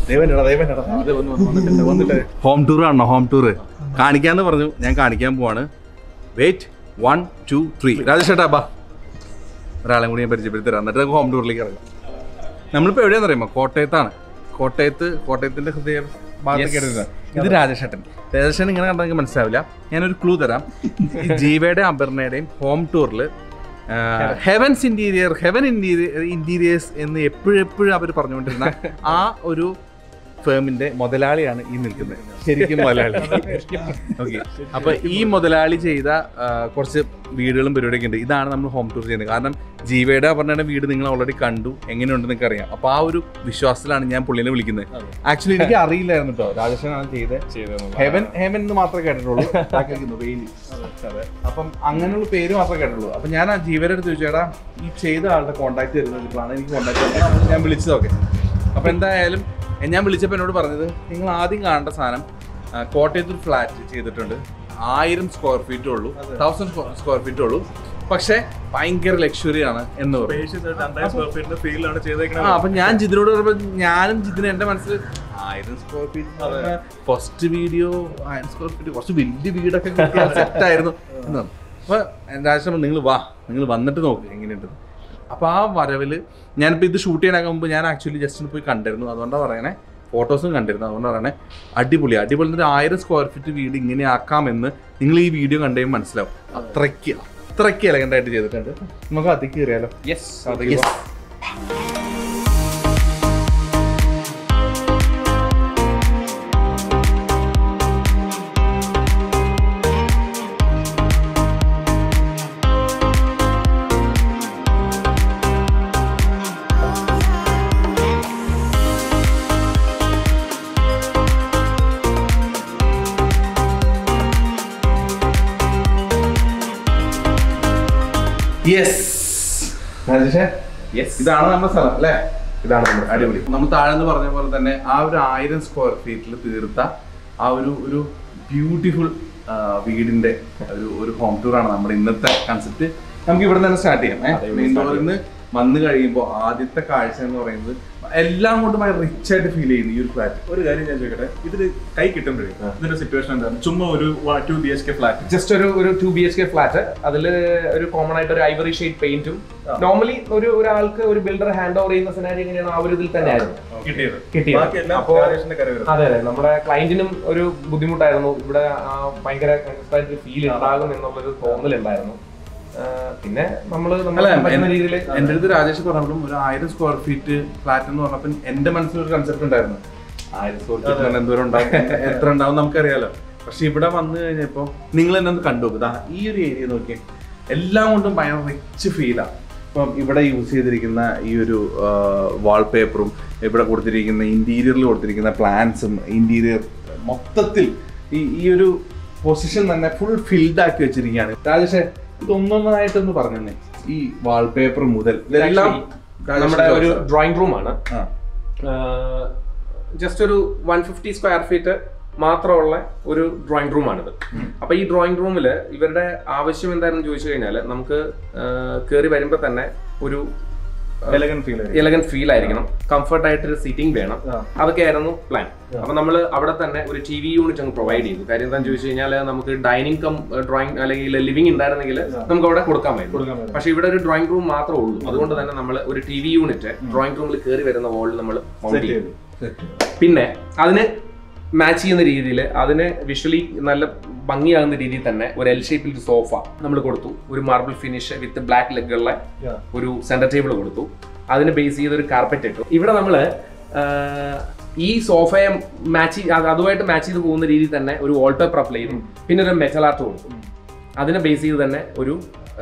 Home tour ആണോ home tour കാണിക്കാന്ന് പറഞ്ഞു ഞാൻ കാണിക്കാൻ പോവാണ് wait one two three Rajesh ചേട്ടാ ബാ ഒരാളെ കൂടി ഞാൻ പരിചയപ്പെടുത്തി തരാം എന്നിട്ട് നമുക്ക് ഹോം ടൂറിലേക്ക് ഇറങ്ങാം നമ്മളിപ്പോൾ എവിടെയാണെന്ന് അറിയുമോ കോട്ടയത്താണ് കോട്ടയത്ത് കോട്ടയത്തിന്റെ ഹൃദയ ഭാഗത്തേക്ക് എടുക്കുന്നത് ഇത് രാജേഷേട്ടൻ രാജേഷേട്ടൻ ഇങ്ങനെ കണ്ടാൽ നിങ്ങൾക്ക് മനസ്സിലാവില്ല ഞാനൊരു ക്ലൂ തരാം ഈ ജീവയുടെയും അപർണയുടെയും ഹോം ടൂറിൽ heavens interior heaven interior interiors എന്ന് എപ്പോഴും എപ്പോഴും അവർ പറഞ്ഞുകൊണ്ടിരുന്ന ആ ഒരു ഫേമിന്റെ മുതലാളിയാണ് ഈ നിൽക്കുന്നത് ശരിക്കും മുതലാളി ഓക്കെ അപ്പൊ ഈ മുതലാളി ചെയ്ത ആ, കുറച്ച് വീടുകളും പരിപാടിയൊക്കെ ഉണ്ട് ഇതാണ് നമ്മൾ ഹോം ടൂർ ചെയ്യുന്നത് കാരണം ജീവയുടെ അപർണയുടെ വീട് നിങ്ങൾ ഓൾറെഡി കണ്ടു എങ്ങനെയുണ്ടെന്ന് നിങ്ങൾക്ക് അറിയാം അപ്പൊ ആ ഒരു വിശ്വാസത്തിലാണ് ഞാൻ പുള്ളിനെ വിളിക്കുന്നത് ആക്ച്വലി എനിക്ക് അറിയില്ലായിരുന്നു കേട്ടോ രാജേഷനാണ് ചെയ്തത് ഹെവൻ ഹെവൻ എന്ന് മാത്രമേ കേട്ടിട്ടുള്ളൂ ബാക്കിയിരിക്കുന്നു വെയിലി അപ്പം അങ്ങനെയുള്ള പേര് മാത്രമേ കേട്ടുള്ളൂ അപ്പൊ ഞാൻ ആ ജീവയുടെ അടുത്ത് ചോദിച്ചു ചേട്ടാ ഈ ചെയ്ത ആളുടെ കോൺടാക്ട് തരുന്നതാണ് എനിക്ക് കോൺടാക്ട് ഞാൻ വിളിച്ചതൊക്കെ അപ്പൊ എന്തായാലും എ- ഞാൻ വിളിച്ചപ്പോൾ എന്നോട് പറഞ്ഞത് നിങ്ങൾ ആദ്യം കാണേണ്ട സാധനം ആ, കോട്ടയത്ത് ഒരു ഫ്ലാറ്റ് ചെയ്തിട്ടുണ്ട് ആയിരം സ്ക്വയർ ഫീറ്റേ ഉള്ളൂ തൗസൻഡ് സ്ക്വയർ ഫീറ്റേ ഉള്ളൂ പക്ഷേ ഭയങ്കര ലക്ഷറി ആണ് എന്ന് പറഞ്ഞു ഫീലാണ് ആ ചെയ്തേക്കണത് അപ്പൊ ഞാൻ ജിതിനോട് പറഞ്ഞപ്പോ ഞാനും ജിതിന് എന്റെ മനസ്സിൽ ആയിരം സ്ക്വയർ ഫീറ്റ് ഫസ്റ്റ് വീഡിയോ ആയിരം സ്ക്വയർ ഫീറ്റ് കുറച്ച് വലിയ വീടൊക്കെ സെറ്റ് ആയിരുന്നു എന്ന് പറഞ്ഞു. അപ്പൊ രാജേഷ് നിങ്ങൾ വാ നിങ്ങൾ വന്നിട്ട് നോക്ക് എങ്ങനെയുണ്ട് അപ്പൊ ആ വരവില് ഞാനിപ്പോ ഇത് ഷൂട്ട് ചെയ്യാനൊക്കെ മുമ്പ് ഞാൻ ആക്ച്വലി ജസ്റ്റ് ഒന്ന് പോയി കണ്ടിരുന്നു അതുകൊണ്ടാണ് പറയണേ ഫോട്ടോസും കണ്ടിരുന്നു അതുകൊണ്ടാണ് പറയണേ അടിപൊളി അടിപൊളി ഒരു ആയിരം സ്ക്വയർ ഫീറ്റ് വീട് ഇങ്ങനെ ആക്കാമെന്ന് നിങ്ങൾ ഈ വീഡിയോ കണ്ടുകഴിയുമ്പോൾ മനസ്സിലാവും അത്രയ്ക്ക് അത്രയ്ക്ക് എലഗന്റ് ആയിട്ട് ചെയ്തിട്ടുണ്ട് നമുക്ക് അതിക്ക് കയറിയാലോ യെസ് Yes. യെസ് രാജേഷേ യെസ് ഇതാണ് നമ്മുടെ സ്ഥലം അല്ലേ ഇതാണ് നമ്മുടെ അടിപൊളി നമ്മൾ താഴെന്ന് പറഞ്ഞ പോലെ തന്നെ ആ ഒരു ആയിരം സ്ക്വയർ ഫീറ്റിൽ തീർത്ത ആ ഒരു ഒരു ബ്യൂട്ടിഫുൾ വീടിന്റെ ഒരു ഒരു ഹോം ടൂർ ആണ് നമ്മുടെ ഇന്നത്തെ കൺസെപ്റ്റ് നമുക്ക് ഇവിടെ തന്നെ സ്റ്റാർട്ട് ചെയ്യാം അതെ, ഇവിടെ മെയിൻ start ഡോറിൽ നിന്ന് വന്നു കഴിയുമ്പോൾ ആദ്യത്തെ കാഴ്ച എന്ന് പറയുന്നത് എല്ലാം കൊണ്ടും ഭയങ്കര റിച്ച് ആയിട്ട് ഫീൽ ചെയ്യുന്നു ഈ ഒരു ഫ്ലാറ്റ് ഒരു കാര്യം ഞാൻ ചോദിക്കട്ടെ ഇതില് കൈ കിട്ടുമ്പോഴേ ഇതിന്റെ സിറ്റുവേഷൻ എന്താണ് ചുമ്മാ ഒരു two B H K flat just ഒരു ഒരു two B H K flat അതിൽ ഒരു കോമൺ ആയിട്ട് ഒരു ഐവറി ഷെയ്ഡ് പെയിന്റും നോർമലി ഒരു ഒരാൾക്ക് ഒരു ബിൽഡർ ഹാൻഡ് ഓവർ ചെയ്യുന്ന സിനാരി എങ്ങനെയാണ് ആ ഒരു ഇതിൽ തന്നെ ആയിരുന്നു കിട്ടിയത് കിട്ടിയത്. ബാക്കി എല്ലാം അപ്പോ- രാജേഷിന്റെ കര വരുന്നത് അതെ അതെ നമ്മുടെ ക്ലയന്റിനും ഒരു ബുദ്ധിമുട്ടായിരുന്നു ഇവിടെ ആ ഭയങ്കര ഫീൽ ഉണ്ടാകും എന്നുള്ളൊരു തോന്നലുണ്ടായിരുന്നു ആ, പിന്നെ നമ്മള് അല്ല നമ്മളെ പറ്റുന്ന രീതിയിൽ എന്റെ അടുത്ത് രാജേഷ് പറഞ്ഞപ്പോഴും ഒരു ആയിരം സ്ക്വയർ ഫീറ്റ് ഫ്ലാറ്റ് എന്ന് പറഞ്ഞപ്പോൾ എന്റെ മനസ്സിലൊരു കൺസെപ്റ്റ് ഉണ്ടായിരുന്നു ആയിരം സ്ക്വയർ ഫീറ്റ് എന്തോരം ഉണ്ടാവും എത്ര ഉണ്ടാവും നമുക്കറിയാലോ പക്ഷെ ഇവിടെ വന്നു കഴിഞ്ഞപ്പോ നിങ്ങൾ തന്നെ ഒന്ന് കണ്ടു നോക്കുക ദാ ഈ ഒരു ഏരിയ നോക്കിയേ എല്ലാം കൊണ്ടും ഭയങ്കര റിച്ച് ഫീലാണ് ഇപ്പം ഇവിടെ യൂസ് ചെയ്തിരിക്കുന്ന ഈ ഒരു വാൾപേപ്പറും ഇവിടെ കൊടുത്തിരിക്കുന്ന ഇന്റീരിയറിൽ കൊടുത്തിരിക്കുന്ന പ്ലാൻസും ഇന്റീരിയർ മൊത്തത്തിൽ ഈ ഈ ഒരു പൊസിഷൻ തന്നെ ഫുൾ ഫിൽഡ് ആക്കി വെച്ചിരിക്കുകയാണ് രാജേഷേ ഇതൊന്നൊന്നായിട്ടൊന്ന് പറഞ്ഞേ ഈ വാൾപേപ്പർ മുതൽ ഇതെല്ലാം നമ്മുടെ ഒരു ഡ്രോയിങ് റൂം ആണ് ആ. ജസ്റ്റ് ഒരു വൺ ഫിഫ്റ്റി സ്ക്വയർ ഫീറ്റ് മാത്രമുള്ള ഒരു ഡ്രോയിങ് റൂം ആണിത് അപ്പൊ ഈ ഡ്രോയിങ് റൂമിൽ ഇവരുടെ ആവശ്യം എന്തായിരുന്നു ചോദിച്ചു കഴിഞ്ഞാൽ നമുക്ക് കയറി വരുമ്പോൾ തന്നെ ഒരു എലഗൻ ഫീൽ എലഗൻ ഫീൽ ആയിരിക്കണം കംഫർട്ട് ആയിട്ട് ഒരു സീറ്റിംഗ് വേണം ആ. അതൊക്കെ ആയിരുന്നു പ്ലാൻ അപ്പൊ നമ്മൾ അവിടെ തന്നെ ഒരു ടി വി യൂണിറ്റ് അങ്ങ് പ്രൊവൈഡ് ചെയ്തു കാര്യം എന്താണെന്ന് ചോദിച്ചു കഴിഞ്ഞാൽ നമുക്ക് ഡൈനിങ് കം ഡ്രോയിങ് അല്ലെങ്കിൽ ലിവിംഗ് ഉണ്ടായിരുന്നെങ്കിൽ നമുക്ക് അവിടെ കൊടുക്കാമായിരുന്നു കൊടുക്കാൻ പറ്റും പക്ഷെ ഇവിടെ ഒരു ഡ്രോയിങ് റൂം മാത്രമേ ഉള്ളൂ അതുകൊണ്ട് തന്നെ നമ്മൾ ഒരു ടി വി യൂണിറ്റ് ഡ്രോയിങ് റൂമിൽ കയറി വരുന്ന വോളിൽ നമ്മൾ മൗണ്ട് സെറ്റ് ചെയ്തു ചെയ്തു പിന്നെ അതിന് മാച്ച് ചെയ്യുന്ന രീതിയിൽ അതിന് വിഷ്വലി നല്ല ഭംഗിയാകുന്ന രീതിയിൽ തന്നെ ഒരു എൽ ഷേപ്പിൽ ഒരു സോഫ നമ്മൾ കൊടുത്തു ഒരു മാർബിൾ ഫിനിഷ് വിത്ത് ബ്ലാക്ക് ലെഗുള്ള Yeah. ഒരു സെന്റർ ടേബിൾ കൊടുത്തു അതിന് ബേസ് ചെയ്ത് ഒരു കാർപ്പറ്റ് ഇട്ടു ഇവിടെ നമ്മൾ ഈ സോഫയെ മാച്ച് അതുമായിട്ട് മാച്ച് ചെയ്ത് പോകുന്ന രീതിയിൽ തന്നെ ഒരു വാൾപേപ്പർ അപ്ലൈ ചെയ്തു പിന്നെ ഒരു മെറ്റൽ ആർട്ട് കൊടുത്തു അതിനെ ബേസ് ചെയ്ത് തന്നെ ഒരു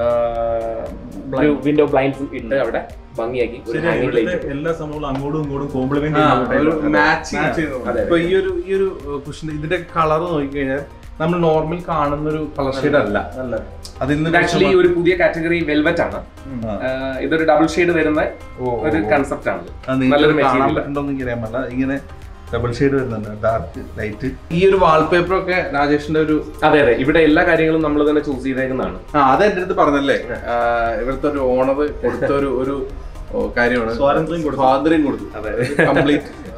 വിൻഡോ ബ്ലൈൻഡ്സ് ഇട്ട് അവിടെ ഭംഗിയാക്കി ഒരു ശരിയാ, hanging ഇവിടുത്തെ light. എല്ലാ സംഭവങ്ങളും അങ്ങോട്ടും ഇങ്ങോട്ടും കോംപ്ലിമെന്റ് ആ, ഒരു മാച്ചിങ് Match ചെയ്തു. അതെ, ഇപ്പൊ ഈ ഒരു ഈ ഒരു കുഷൻ ഇതിന്റെ കളർ നോക്കിക്കഴിഞ്ഞാൽ നമ്മൾ നോർമൽ കാണുന്ന ഒരു കളർ ഷെയ്ഡ് അല്ല അല്ല അതിൽ ഇത് നിന്ന് ആക്ച്വലി ഒരു പുതിയ കാറ്റഗറി വെൽവെറ്റ് ആണ് ആ. ആഹ് ഇതൊരു ഡബിൾ ഷെയ്ഡ് വരുന്ന ഒരു കൺസെപ്റ്റ് ആണ് അത് നിങ്ങൾക്ക് നല്ലൊരു കാണാൻ മെറ്റീരിയൽ പറ്റുന്നുണ്ടോ എന്ന് എനിക്കറിയാൻ പറ്റില്ല ഇങ്ങനെ ഡബിൾ ഷെയ്ഡ് വരുന്നുണ്ട് ഡാർക്ക് ലൈറ്റ് ഈ ഒരു വാൾപേപ്പർ ഒക്കെ രാജേഷിന്റെ ഒരു അതെ അതെ ഇവിടെ എല്ലാ കാര്യങ്ങളും നമ്മൾ തന്നെ ചൂസ് ചെയ്തേക്കുന്നതാണ് ആ അത് എന്റെ അടുത്ത് പറഞ്ഞല്ലേ ആ, ഇവിടുത്തെ ഒരു ഓണർ കൊടുത്ത ഒരു ഒരു ഓ, കാര്യമാണ് സ്വാതന്ത്ര്യം കൊടുത്തു. സ്വാതന്ത്ര്യം കൊടുത്തു കംപ്ലീറ്റ്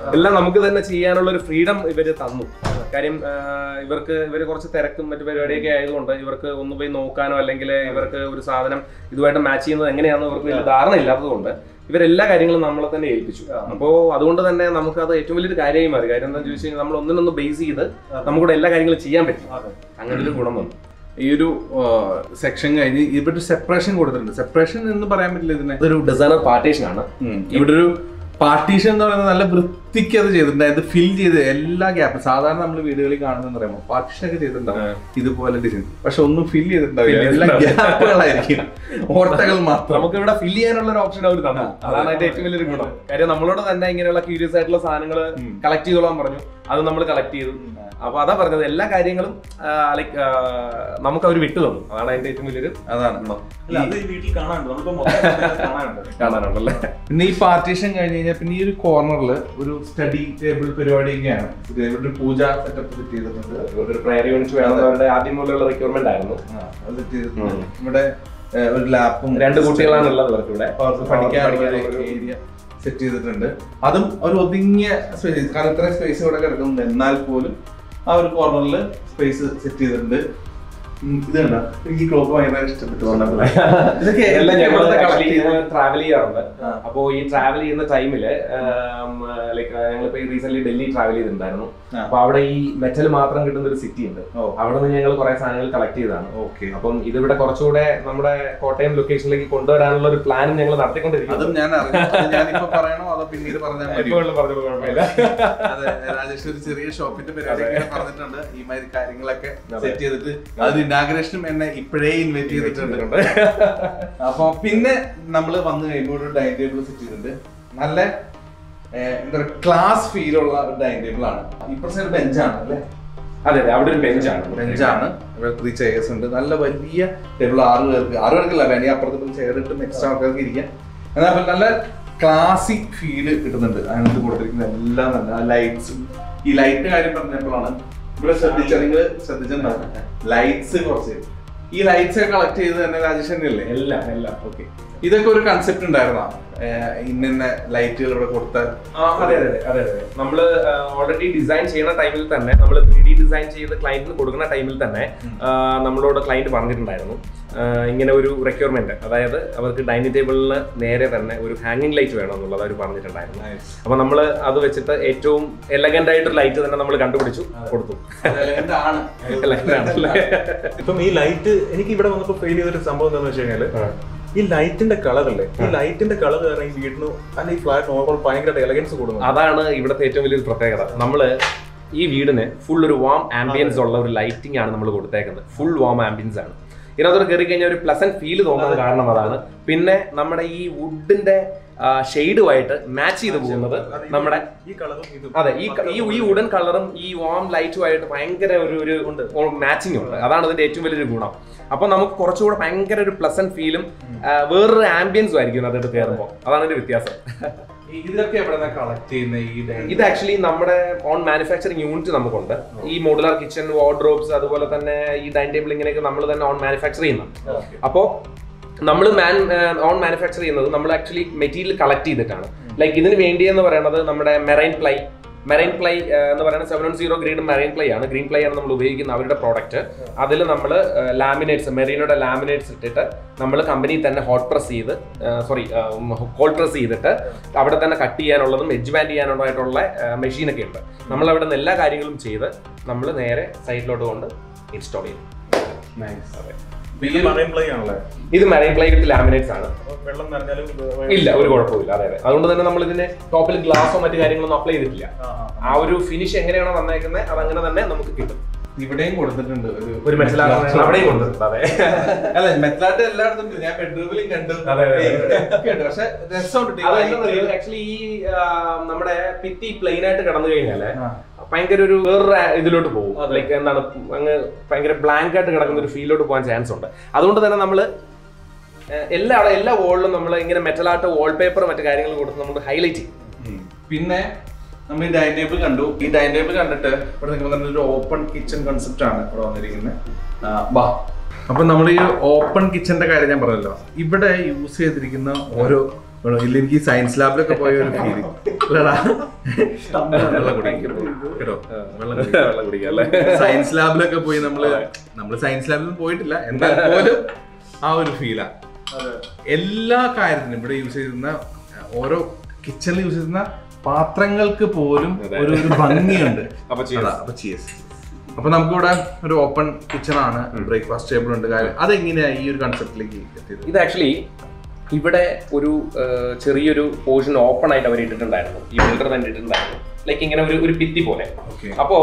എല്ലാം നമുക്ക് തന്നെ ചെയ്യാനുള്ള ഒരു ഫ്രീഡം ഇവര് തന്നു കാര്യം ആ, ഇവർക്ക് ഇവര് കുറച്ച് തിരക്കും മറ്റു പരിപാടിയൊക്കെ ആയതുകൊണ്ട് ഇവർക്ക് ഒന്ന് പോയി നോക്കാനോ അല്ലെങ്കിൽ ഇവർക്ക് ഒരു സാധനം ഇതുമായിട്ട് മാച്ച് ചെയ്യുന്നത് എങ്ങനെയാണെന്ന് ഇവർക്ക് വലിയ ധാരണ ഇല്ലാത്തതുകൊണ്ട് ഇവരെല്ലാ കാര്യങ്ങളും നമ്മളെ തന്നെ ഏൽപ്പിച്ചു അപ്പോൾ അതുകൊണ്ട് തന്നെ നമുക്ക് അത് ഏറ്റവും വലിയൊരു കാര്യമായി മാറി കാര്യം എന്താണെന്ന് ചോദിച്ചു കഴിഞ്ഞാൽ നമ്മൾ ഒന്നിനൊന്ന് ബേസ് ചെയ്ത് നമുക്കിവിടെ എല്ലാ കാര്യങ്ങളും ചെയ്യാൻ പറ്റും അങ്ങനെ ഒരു ഗുണം വന്നു ഈ ഒരു സെക്ഷൻ കഴിഞ്ഞ് ഇവിടെ സെപ്പറേഷൻ കൊടുത്തിട്ടുണ്ട് സെപ്പറേഷൻ എന്ന് പറയാൻ പറ്റില്ല ഇതിനെ ഇതൊരു ഡിസൈനർ പാർട്ടീഷൻ ആണ് ഉം. ഇവിടെ ഒരു പാർട്ടീഷൻ എന്ന് പറയുന്നത് നല്ല വൃത്തിക്ക് അത് ചെയ്തിട്ടുണ്ട് അത് ഫിൽ ചെയ്ത് എല്ലാ ഗ്യാപ്പും സാധാരണ നമ്മൾ വീടുകളിൽ കാണുന്ന പറയുമ്പോൾ പാർട്ടീഷൻ ഒക്കെ ചെയ്തിട്ടുണ്ടാവും ഇതുപോലെ ഡിസൈൻ പക്ഷെ ഒന്നും ഫിൽ ചെയ്തിട്ടുണ്ടാവില്ല എല്ലാ ഗ്യാപ്പുകളായിരിക്കും ഓട്ടകൾ മാത്രം നമുക്ക് ഇവിടെ ഫില്ല് ചെയ്യാനുള്ള ഒരു ഓപ്ഷൻ അവർ തന്നു അതാണ് അതിന്റെ ഏറ്റവും വലിയൊരു ഗുണം കാര്യം നമ്മളോട് തന്നെ ഇങ്ങനെയുള്ള ക്യൂരിയസ് ആയിട്ടുള്ള സാധനങ്ങൾ കളക്ട് ചെയ്തോളാൻ പറഞ്ഞു അത് നമ്മൾ കളക്ട് ചെയ്തു അപ്പൊ അതാ പറഞ്ഞത് എല്ലാ കാര്യങ്ങളും ലൈക്ക് നമുക്ക് അവർ വിട്ടു തന്നു അതാണ് അതിന്റെ ഏറ്റവും വലിയൊരു അതാണ് ഗുണം അല്ല അത് ഈ വീട്ടിൽ കാണാനുണ്ട് നമ്മളിപ്പോ മൊത്തം കാണാനുണ്ട് കാണാനുണ്ടല്ലേ പിന്നെ ഈ പാർട്ടീഷൻ കഴിഞ്ഞ് കഴിഞ്ഞാൽ പിന്നെ ഈ ഒരു കോർണറിൽ ഒരു സ്റ്റഡി ടേബിൾ പരിപാടിയൊക്കെയാണ് ഇത് ഇവിടെ ഒരു പൂജ സെറ്റപ്പ് സെറ്റ് ചെയ്തിട്ടുണ്ട് ഒരു പ്രയർ യൂണിറ്റ് വേണം അവരുടെ ആദ്യം മുതലുള്ള റിക്വയർമെന്റ് ആയിരുന്നു ആ, അത് സെറ്റ് ചെയ്തിട്ടുണ്ട് ഇവിടെ ഏഹ്, ഒരു ലാപ്പും രണ്ട് കുട്ടികളാണ് ഉള്ളത് ഇവർക്ക് ഇവിടെ അവർക്ക് പഠിക്കാനുള്ള ഒരു ഏരിയ സെറ്റ് ചെയ്തിട്ടുണ്ട് അതും ഒരു ഒതുങ്ങിയ സ്പേസ് കാരണം ഇത്ര സ്പേസ് ഇവിടെ കിടക്കുന്നുണ്ട് എന്നാൽ പോലും ആ ഒരു കോർണറിൽ സ്പേസ് സെറ്റ് ചെയ്തിട്ടുണ്ട് ഉം, ഇത് കണ്ടോ എനിക്ക് ഈ ക്ലോക്ക് ഭയങ്കര ഇഷ്ടപ്പെട്ടു വന്നപ്പോൾ ഇതൊക്കെ എല്ലാം ഞങ്ങൾ ഇവിടുന്ന് collect ചെയ്ത് ട്രാവൽ ചെയ്യാറുണ്ട് ആ. അപ്പോ ഈ ട്രാവൽ ചെയ്യുന്ന ടൈമില് ലൈക്ക് ഞങ്ങളിപ്പോ റീസെന്റ് ഡൽഹി ട്രാവൽ ചെയ്തിട്ടുണ്ടായിരുന്നു ആ. അപ്പൊ അവിടെ ഈ മെറ്റൽ മാത്രം കിട്ടുന്ന ഒരു സിറ്റി ഉണ്ട് ഓ. അവിടെ നിന്ന് ഞങ്ങൾ കുറെ സാധനങ്ങൾ കളക്ട് ചെയ്തതാണ് ഓക്കെ അപ്പം ഇതിവിടെ കുറച്ചുകൂടെ നമ്മുടെ കോട്ടയം ലൊക്കേഷനിലേക്ക് കൊണ്ടുവരാനുള്ള ഒരു പ്ലാനും ഞങ്ങൾ നടത്തിക്കൊണ്ടിരിക്കുന്നു അതും ഞാൻ അറിഞ്ഞു അത് ഞാനിപ്പോ പറയണോ അതോ പിന്നീട് പറഞ്ഞാൽ മതി ഇപ്പോൾ പറഞ്ഞത് കുഴപ്പമില്ല അതെ രാജേഷ് ഒരു ചെറിയ ഷോപ്പിന്റെ പരിപാടി ഇങ്ങനെ പറഞ്ഞിട്ടുണ്ട് ഈ മാതിരി കാര്യങ്ങളൊക്കെ അതെ. സെറ്റ് ചെയ്തിട്ട് അത് ഇനാഗ്രേഷനും എന്നെ ഇപ്പോഴേ ഇൻവൈറ്റ് ചെയ്തിട്ടുണ്ട് അപ്പൊ പിന്നെ നമ്മൾ വന്നു കഴിയുമ്പോൾ ഒരു ഡൈനിങ് ടേബിൾ സെറ്റ് ചെയ്തിട്ടുണ്ട് നല്ല ഏഹ്, എന്താ പറയുക ക്ലാസ് ഫീലുള്ള ഒരു ഡൈനിങ് ടേബിൾ ആണ് ഇപ്പുറത്തെ സൈഡ് ബെഞ്ചാണ് അല്ലേ അതെ അതെ അവിടെ ഒരു ബെഞ്ചാണ് ബെഞ്ചാണ് ഇവിടെ ത്രീ ചെയർസ് ഉണ്ട് നല്ല വലിയ ടേബിൾ ആറ് പേർക്ക് ആറ് പേർക്കല്ല വേണമെങ്കിൽ അപ്പുറത്ത് ചെയർ ഇട്ടും എക്സ്ട്രാ ആൾക്കാർക്ക് ഇരിക്കാം എന്നാൽ അപ്പോൾ നല്ല ക്ലാസിക് ഫീല് കിട്ടുന്നുണ്ട് അതിനകത്ത് കൊടുത്തിരിക്കുന്ന എല്ലാം നല്ല ലൈറ്റ്സും ഈ ലൈറ്റ് കാര്യം പറഞ്ഞപ്പോഴാണ് ഇവിടെ ശ്രദ്ധിച്ച നിങ്ങൾ ശ്രദ്ധിച്ചിട്ടുണ്ടാവും ലൈറ്റ്സ് കുറച്ച് ഈ ലൈറ്റ്സ് ഒക്കെ കളക്ട് ചെയ്ത് തന്നെ രാജേഷ് തന്നെയല്ലേ എല്ലാം എല്ലാം ഓക്കെ ഇതൊക്കെ ഒരു കൺസെപ്റ്റ് ഉണ്ടായിരുന്നോ ഏഹ് ഇന്ന ലൈറ്റുകൾ ഇവിടെ കൊടുത്താൽ ആ, അതെ അതെ അതെ അതെ അതെ നമ്മൾ ഓൾറെഡി ഡിസൈൻ ചെയ്യുന്ന ടൈമിൽ തന്നെ നമ്മൾ ത്രീ ഡി ഡിസൈൻ ചെയ്ത് ക്ലയന്റിന് കൊടുക്കുന്ന ടൈമിൽ തന്നെ ആ, നമ്മളോട് ക്ലയന്റ് പറഞ്ഞിട്ടുണ്ടായിരുന്നു ആ, ഇങ്ങനെ ഒരു റിക്വയർമെന്റ് അതായത് അവർക്ക് ഡൈനിങ് ടേബിളിന് നേരെ തന്നെ ഒരു ഹാങ്ങിങ് ലൈറ്റ് വേണം എന്നുള്ളത് അവർ പറഞ്ഞിട്ടുണ്ടായിരുന്നു അപ്പൊ നമ്മൾ അത് വെച്ചിട്ട് ഏറ്റവും എലഗന്റ് ആയിട്ടൊരു ലൈറ്റ് തന്നെ നമ്മൾ കണ്ടുപിടിച്ചു കൊടുത്തു ആണ് Elegant ആണല്ലേ? ഇപ്പം ഈ ലൈറ്റ് എനിക്ക് ഇവിടെ വന്നപ്പോൾ ഫെയിൽ ചെയ്തൊരു സംഭവം എന്താണെന്ന് വെച്ച് കഴിഞ്ഞാല് ഈ ലൈറ്റിന്റെ കളറല്ലേ ഈ ലൈറ്റിന്റെ കളർ കാരണം ഈ വീടിന് അല്ല ഈ ഫ്ലാറ്റ് ഓവറോൾ ഭയങ്കര എലഗൻസ് കൂടുന്നു അതാണ് ഇവിടുത്തെ ഏറ്റവും വലിയൊരു പ്രത്യേകത നമ്മള് ഈ വീടിന് ഫുൾ ഒരു വാം ആംബിയൻസ് ഉള്ള ഒരു ലൈറ്റിംഗ് ആണ് നമ്മൾ കൊടുത്തേക്കുന്നത് ഫുൾ വാം ആംബിയൻസ് ആണ് ഇതിനകത്തോട് കയറി കഴിഞ്ഞാൽ ഒരു പ്ലസന്റ് ഫീൽ തോന്നാൻ കാരണം അതാണ് പിന്നെ നമ്മുടെ ഈ വുഡിന്റെ ഷെയ്ഡുമായിട്ട് മാച്ച് ചെയ്ത് പോകുന്നത് നമ്മുടെ ഈ കളറും ഇതും അതെ ഈ ക- ഈ ഈ വുഡൻ കളറും ഈ വാം ലൈറ്റുമായിട്ട് ഭയങ്കര ഒരു ഒരു ഉണ്ട് മാച്ചിങ് ഉണ്ട് അതാണ് ഇതിന്റെ ഏറ്റവും വലിയൊരു ഗുണം അപ്പൊ നമുക്ക് കുറച്ചുകൂടെ ഭയങ്കര ഒരു പ്ലസന്റ് ഫീലും വേറൊരു ആംബിയൻസും ആയിരിക്കും അതിനകത്ത് കയറുമ്പോൾ അതാണ് ഇതിന്റെ വ്യത്യാസം ഇതൊക്കെ എവിടെ കളക്ട് ചെയ്യുന്ന ഈ dining ഇത് ആക്ച്വലി നമ്മുടെ ഓൺ മാനുഫാക്ചറിങ് യൂണിറ്റ് നമുക്കുണ്ട് ഈ മോഡുലാർ കിച്ചൺ വാർഡ്രോബ്സ് അതുപോലെ തന്നെ ഈ ഡൈനിങ് ടേബിൾ ഇങ്ങനെയൊക്കെ നമ്മൾ തന്നെ ഓൺ മാനുഫാക്ചർ ചെയ്യുന്ന അപ്പോൾ നമ്മൾ മാൻ ഓൺ മാനുഫാക്ചർ ചെയ്യുന്നത് നമ്മൾ ആക്ച്വലി മെറ്റീരിയൽ കളക്ട് ചെയ്തിട്ടാണ് ലൈക്ക് ഇതിന് വേണ്ടി എന്ന് പറയുന്നത് നമ്മുടെ മെറൈൻ പ്ലൈ മെറൈൻ പ്ലൈ എന്ന് പറയുന്നത് seven zero grade marine ply ആണ് ഗ്രീൻ പ്ലൈ ആണ് നമ്മൾ ഉപയോഗിക്കുന്ന അവരുടെ പ്രോഡക്റ്റ് അതിൽ നമ്മൾ ലാമിനേറ്റ്സ് മെറീനോയുടെ ലാമിനേറ്റ്സ് ഇട്ടിട്ട് നമ്മൾ കമ്പനി തന്നെ ഹോട്ട് പ്രസ് ചെയ്ത് സോറി കോൾഡ് പ്രസ് ചെയ്തിട്ട് അവിടെ തന്നെ കട്ട് ചെയ്യാനുള്ളതും എഡ്ജ് ബാൻഡ് ചെയ്യാനുള്ളതായിട്ടുള്ള മെഷീനൊക്കെ ഉണ്ട് നമ്മൾ അവിടെ നിന്ന് എല്ലാ കാര്യങ്ങളും ചെയ്ത് നമ്മൾ നേരെ സൈറ്റിലോട്ട് കൊണ്ട് ഇൻസ്റ്റാൾ ചെയ്യും അതെ. ഇത് മറൈൻ പ്ലൈ ആണല്ലേ ഇത് മെറൈൻ പ്ലൈ വിത്ത് ലാമിനേറ്റ്സ് ആണ് അപ്പൊ വെള്ളം നിറഞ്ഞാലും ഇല്ല ഒരു കുഴപ്പമില്ല അതെ അതെ അതുകൊണ്ട് തന്നെ നമ്മൾ ഇതിന്റെ ടോപ്പിൽ ഗ്ലാസോ മറ്റു കാര്യങ്ങളൊന്നും അപ്ലൈ ചെയ്തിട്ടില്ല ആ, ആ. ആ ഒരു ഫിനിഷ് എങ്ങനെയാണോ വന്നേക്കുന്നത് അതങ്ങനെ തന്നെ നമുക്ക് കിട്ടും ഇവിടെയും കൊടുത്തിട്ടുണ്ട് ഒരു മനസ്സിലാക്കുന്ന അവിടെയും കൊടുത്തിട്ടുണ്ട് അതെ അല്ല മെത്തലാട്ട് എല്ലായിടത്തും ഉണ്ട്. ഞാൻ ബെഡ്റൂമിലും കണ്ടു അതെ, അതെ, അതെ. ഇവിടെയൊക്കെ ഉണ്ട്. പക്ഷെ രസമുണ്ട് ഈ ആക്ച്വലി ഈ ആ, നമ്മുടെ ഭിത്തി പ്ലെയിൻ ആയിട്ട് കിടന്നു കഴിഞ്ഞാല് ആ. ഭയങ്കര ഒരു വേറൊരു ഇതിലോട്ട് പോകും ലൈക്ക് എന്താണ് അങ്ങ് ഭയങ്കര ബ്ലാങ്ക് ആയിട്ട് കിടക്കുന്ന ഒരു ഫീലോട്ട് പോകാൻ ചാൻസ് ഉണ്ട് അതുകൊണ്ട് തന്നെ നമ്മൾ എല്ലാ എല്ലാ വോളിലും നമ്മൾ ഇങ്ങനെ മെറ്റലായിട്ട് വാൾപേപ്പർ മറ്റു കാര്യങ്ങൾ കൊടുത്ത് നമ്മൾ ഹൈലൈറ്റ് ചെയ്യും ഉം. പിന്നെ നമ്മൾ ഈ ഡൈനിങ് ടേബിൾ കണ്ടു ഈ ഡൈനിങ് ടേബിൾ കണ്ടിട്ട് ഇവിടെ നിങ്ങൾ തന്നെ ഒരു ഓപ്പൺ കിച്ചൺ കൺസെപ്റ്റ് ആണ് ഇവിടെ വന്നിരിക്കുന്നത് ആ, വാ അപ്പൊ നമ്മൾ ഈ ഓപ്പൺ കിച്ചന്റെ കാര്യം ഞാൻ പറഞ്ഞല്ലോ ഇവിടെ യൂസ് ചെയ്തിരിക്കുന്ന ഓരോ ഇല്ല എനിക്ക് സയൻസ് ലാബിലൊക്കെ പോയ ഒരു ഫീലിംഗ് ഇല്ലടാ. വെള്ളം കുടിക്കും. കേട്ടോ വെള്ളം കുടിക്കും. വെള്ളം കുടിക്കാം അല്ലേ സയൻസ് ലാബിലൊക്കെ പോയി നമ്മള് നമ്മള് സയൻസ് ലാബിലൊന്നും പോയിട്ടില്ല എന്നാൽ പോലും ആ ഒരു ഫീലാ എല്ലാ കാര്യത്തിനും ഇവിടെ യൂസ് ചെയ്യുന്ന ഓരോ കിച്ചണിൽ യൂസ് ചെയ്യുന്ന പാത്രങ്ങൾക്ക് പോലും അതെ. ഒരു ഒരു ഭംഗിയുണ്ട് അപ്പൊ cheers. അതാ, അപ്പൊ cheers. അപ്പൊ നമുക്കിവിടെ ഒരു ഓപ്പൺ കിച്ചൺ ആണ് ബ്രേക്ക്ഫാസ്റ്റ് ടേബിൾ ഉണ്ട് കാര്യം അതെങ്ങനെയാ ഈ ഒരു കൺസെപ്റ്റിലേക്ക് എത്തിയത് ഇത് ആക്ച്വലി ഇവിടെ ഒരു ആ, ചെറിയൊരു പോർഷൻ ഓപ്പൺ ആയിട്ട് അവർ ഇട്ടിട്ടുണ്ടായിരുന്നു ഈ ബിൽഡർ തന്നെ ഇട്ടിട്ടുണ്ടായിരുന്നു ലൈക്ക് ഇങ്ങനെ ഒരു ഒരു ഭിത്തി പോലെ ഓക്കെ അപ്പോ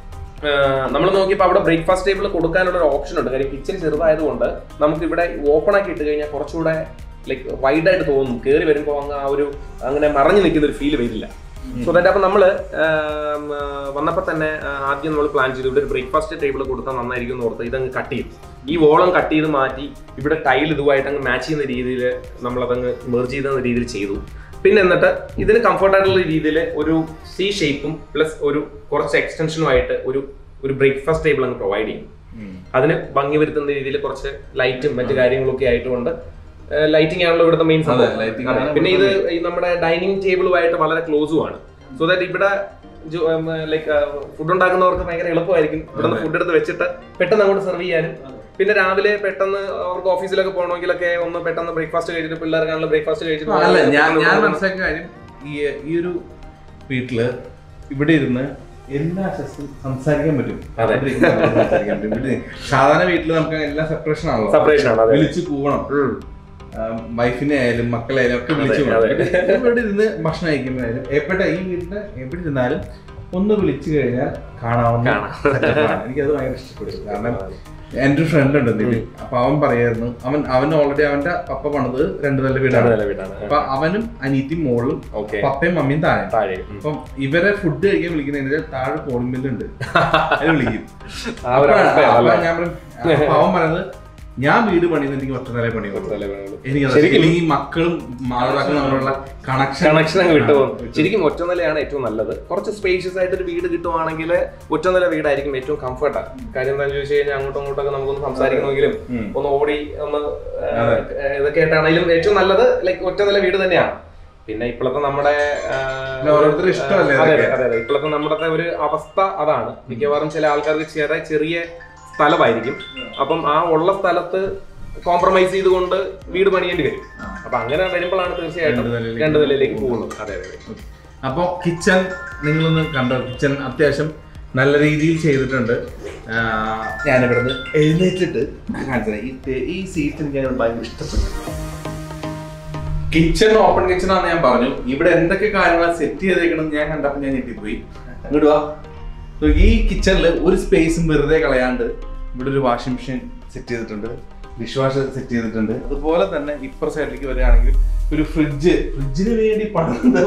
നമ്മൾ നോക്കിയപ്പോൾ അവിടെ ബ്രേക്ക്ഫാസ്റ്റ് ടേബിൾ കൊടുക്കാനുള്ള ഒരു ഓപ്ഷൻ ഉണ്ട് കാര്യം കിച്ചൺ ചെറുതായതുകൊണ്ട് നമുക്ക് ഇവിടെ ഓപ്പൺ ആക്കി ഇട്ട് കഴിഞ്ഞാൽ കുറച്ചുകൂടെ ലൈക്ക് വൈഡ് ആയിട്ട് തോന്നും കയറി വരുമ്പോൾ അങ്ങ് ആ ഒരു അങ്ങനെ മറഞ്ഞു നിൽക്കുന്ന ഒരു ഫീൽ വരില്ല സോ ദാറ്റ് അപ്പോൾ നമ്മൾ വന്നപ്പോൾ തന്നെ ആ, ആദ്യം നമ്മൾ പ്ലാൻ ചെയ്തു ഇവിടെ ഒരു ബ്രേക്ക്ഫാസ്റ്റ് ടേബിൾ കൊടുത്താൽ നന്നായിരിക്കും എന്ന് ഓർത്ത് ഇതങ്ങ് കട്ട് ചെയ്തു ഈ വോളം കട്ട് ചെയ്ത് മാറ്റി ഇവിടെ ടൈൽ ഇതുമായിട്ട് അങ്ങ് മാച്ച് ചെയ്യുന്ന രീതിയിൽ നമ്മളതങ്ങ് മെർജ് ചെയ്യുന്ന രീതിയിൽ ചെയ്തു പിന്നെ എന്നിട്ട് ഇതിന് കംഫർട്ട് ആയിട്ടുള്ള രീതിയിൽ ഒരു സി ഷേപ്പും പ്ലസ് ഒരു കുറച്ച് എക്സ്റ്റൻഷനുമായിട്ട് ഒരു ഒരു ബ്രേക്ക്ഫാസ്റ്റ് ടേബിൾ അങ്ങ് പ്രൊവൈഡ് ചെയ്യും അതിന് ഭംഗി വരുത്തുന്ന രീതിയിൽ കുറച്ച് ലൈറ്റും മറ്റു കാര്യങ്ങളൊക്കെ ആയിട്ടുകൊണ്ട് ലൈറ്റിംഗ് ആണല്ലോ ഇവിടുത്തെ മെയിൻ അതെ, lighting ആണ് പിന്നെ ഇത് ഇവിടുത്തെ ഈ നമ്മുടെ ഡൈനിങ് ടേബിളുമായിട്ട് വളരെ ക്ലോസും ആണ് സോ ദാറ്റ് ഇവിടെ ലൈക്ക് ഫുഡ് ഉണ്ടാക്കുന്നവർക്ക് ഭയങ്കര എളുപ്പമായിരിക്കും ഇവിടുന്ന് ഫുഡ് എടുത്ത് വെച്ചിട്ട് പെട്ടെന്ന് അങ്ങോട്ട് സെർവ് ചെയ്യാനും പിന്നെ രാവിലെ പെട്ടെന്ന് അവർക്ക് ഓഫീസിലൊക്കെ പോകണമെങ്കിലൊക്കെ ഒന്ന് പെട്ടെന്ന് ബ്രേക്ക്ഫാസ്റ്റ് കഴിച്ചിട്ട് പിള്ളേർക്കാണല്ലോ ബ്രേക്ക്ഫാസ്റ്റ് കഴിച്ചിട്ട് അല്ല ഞാൻ പെട്ടെന്ന് ഞാൻ കൊണ്ടുവന്ന് മനസ്സിലാക്കിയ കാര്യം ഈ ഈ ഒരു വീട്ടില് ഇവിടെ ഇരുന്ന് എല്ലാ ആശസ്സും സംസാരിക്കാൻ പറ്റും അതെ. ഇവിടെ ഇരുന്ന് സംസാരിക്കാൻ പറ്റും. ഇവിടെ സാധാരണ വീട്ടിൽ നമുക്ക് എല്ലാം സെപ്പറേഷൻ ആണല്ലോ Separation ആണ്, അതെ. വിളിച്ചു കൂവണം ഉം. വൈഫിനെ ആയാലും മക്കളെ ആയാലും ഒക്കെ വിളിച്ചു അതെ, കൂവണം ഇവിടെ ഇരുന്ന് ഭക്ഷണം കഴിക്കുമ്പോഴായാലും എപ്പോഴത്തെ ഈ വീട്ടില് എവിടെ ഇരുന്നാലും ഒന്ന് വിളിച്ചു കഴിഞ്ഞാൽ കാണാവുന്ന കാണാം. setup ആണ്. എനിക്കത് ഭയങ്കര ഇഷ്ടപ്പെട്ടു കാരണം എന്റെ ഒരു ഫ്രണ്ട് ഉണ്ട് ഇതില് അപ്പൊ അവൻ പറയായിരുന്നു അവൻ അവൻ ഓൾറെഡി അവന്റെ പപ്പ പണിത് രണ്ടു നില വീടാണ് നല്ല വീടാണ് അപ്പൊ അവനും അനീത്തിയും മോളും ഓക്കെ പപ്പയും മമ്മിയും താഴെ താഴെ ഉം. അപ്പം ഇവരെ ഫുഡ് കഴിക്കാൻ വിളിക്കുന്നതിന് താഴെ കോളിംഗ് ബില്ലുണ്ട് അത് വിളിക്കും ആ ഒരു അപ്പൊ അവസ്ഥയാണ് അപ്പൊ ഞാൻ പറയും, അപ്പൊ അവൻ പറയുന്നത് ഞാൻ വീട് പണിയുന്നെങ്കിൽ ഒറ്റ നില പണിയുള്ളൂ എനിക്ക് ശരിക്കും ഈ മക്കളും മാതാപിതാക്കളും തമ്മിലുള്ള കണക്ഷൻ കണക്ഷൻ അങ്ങ് വിട്ടുപോകും ശരിക്കും ഒറ്റനിലയാണ് ഏറ്റവും നല്ലത് കുറച്ച് സ്പേഷ്യസ് ആയിട്ട് ഒരു വീട് കിട്ടുവാണെങ്കിൽ ഒറ്റനില വീടായിരിക്കും ഏറ്റവും കംഫർട്ട് കാര്യം എന്താണെന്ന് ചോദിച്ചു കഴിഞ്ഞാൽ അങ്ങോട്ടും ഇങ്ങോട്ടൊക്കെ നമുക്കൊന്ന് സംസാരിക്കണമെങ്കിലും ഉം. ഒന്ന് ഓടി ഒന്ന് ഏഹ്, ഇതൊക്കെ ആയിട്ടാണെങ്കിലും ഏറ്റവും നല്ലത് ലൈക്ക് ഒറ്റനില വീട് തന്നെയാണ് പിന്നെ ഇപ്പോഴത്തെ നമ്മുടെ ആഹ്, അല്ല, ഓരോരുത്തരുടെ ഇഷ്ടമല്ലേ അതെ ഇതൊക്കെ? അതെ അതെ ഇപ്പോഴത്തെ നമ്മുടെ ഒരു അവസ്ഥ അതാണ് മിക്കവാറും ചില ആൾക്കാർക്ക് ചെറിയ ചെറിയ സ്ഥലമായിരിക്കും അപ്പം ആ ഉള്ള സ്ഥലത്ത് കോംപ്രമൈസ് ചെയ്തുകൊണ്ട് വീട് പണിയേണ്ടി വരും അപ്പൊ അങ്ങനെ വരുമ്പോഴാണ് തീർച്ചയായിട്ടും രണ്ട് നിലയിലേക്ക് രണ്ട് നിലയിലേക്ക് പോകുന്നത് അതെ അതെ അതെ അപ്പൊ കിച്ചൺ നിങ്ങളൊന്ന് കണ്ടോ കിച്ചൺ അത്യാവശ്യം നല്ല രീതിയിൽ ചെയ്തിട്ടുണ്ട് ഞാൻ ഇവിടുന്ന് എഴുന്നേറ്റിട്ട് കാണിച്ചത് ഈ തെ- ഈ സീറ്റ് എനിക്ക് ഭയങ്കര ഇഷ്ടപ്പെട്ടു കിച്ചൺ ഓപ്പൺ കിച്ചൺ ആണെന്ന് ഞാൻ പറഞ്ഞു ഇവിടെ എന്തൊക്കെ കാര്യങ്ങളാണ് സെറ്റ് ചെയ്തേക്കണം ഞാൻ കണ്ടപ്പോൾ ഞാൻ ഞെട്ടിപ്പോയി ഇങ്ങോട്ട് വാ So, ഈ കിച്ചണിൽ ഒരു സ്പേസും വെറുതെ കളയാണ്ട് ഇവിടെ ഒരു വാഷിംഗ് മെഷീൻ സെറ്റ് ചെയ്തിട്ടുണ്ട് ഡിഷ് വാഷർ സെറ്റ് ചെയ്തിട്ടുണ്ട് അതുപോലെ തന്നെ ഇപ്പുറ സൈഡിലേക്ക് വരികയാണെങ്കിൽ ഒരു ഫ്രിഡ്ജ് ഫ്രിഡ്ജിന് വേണ്ടി പണിത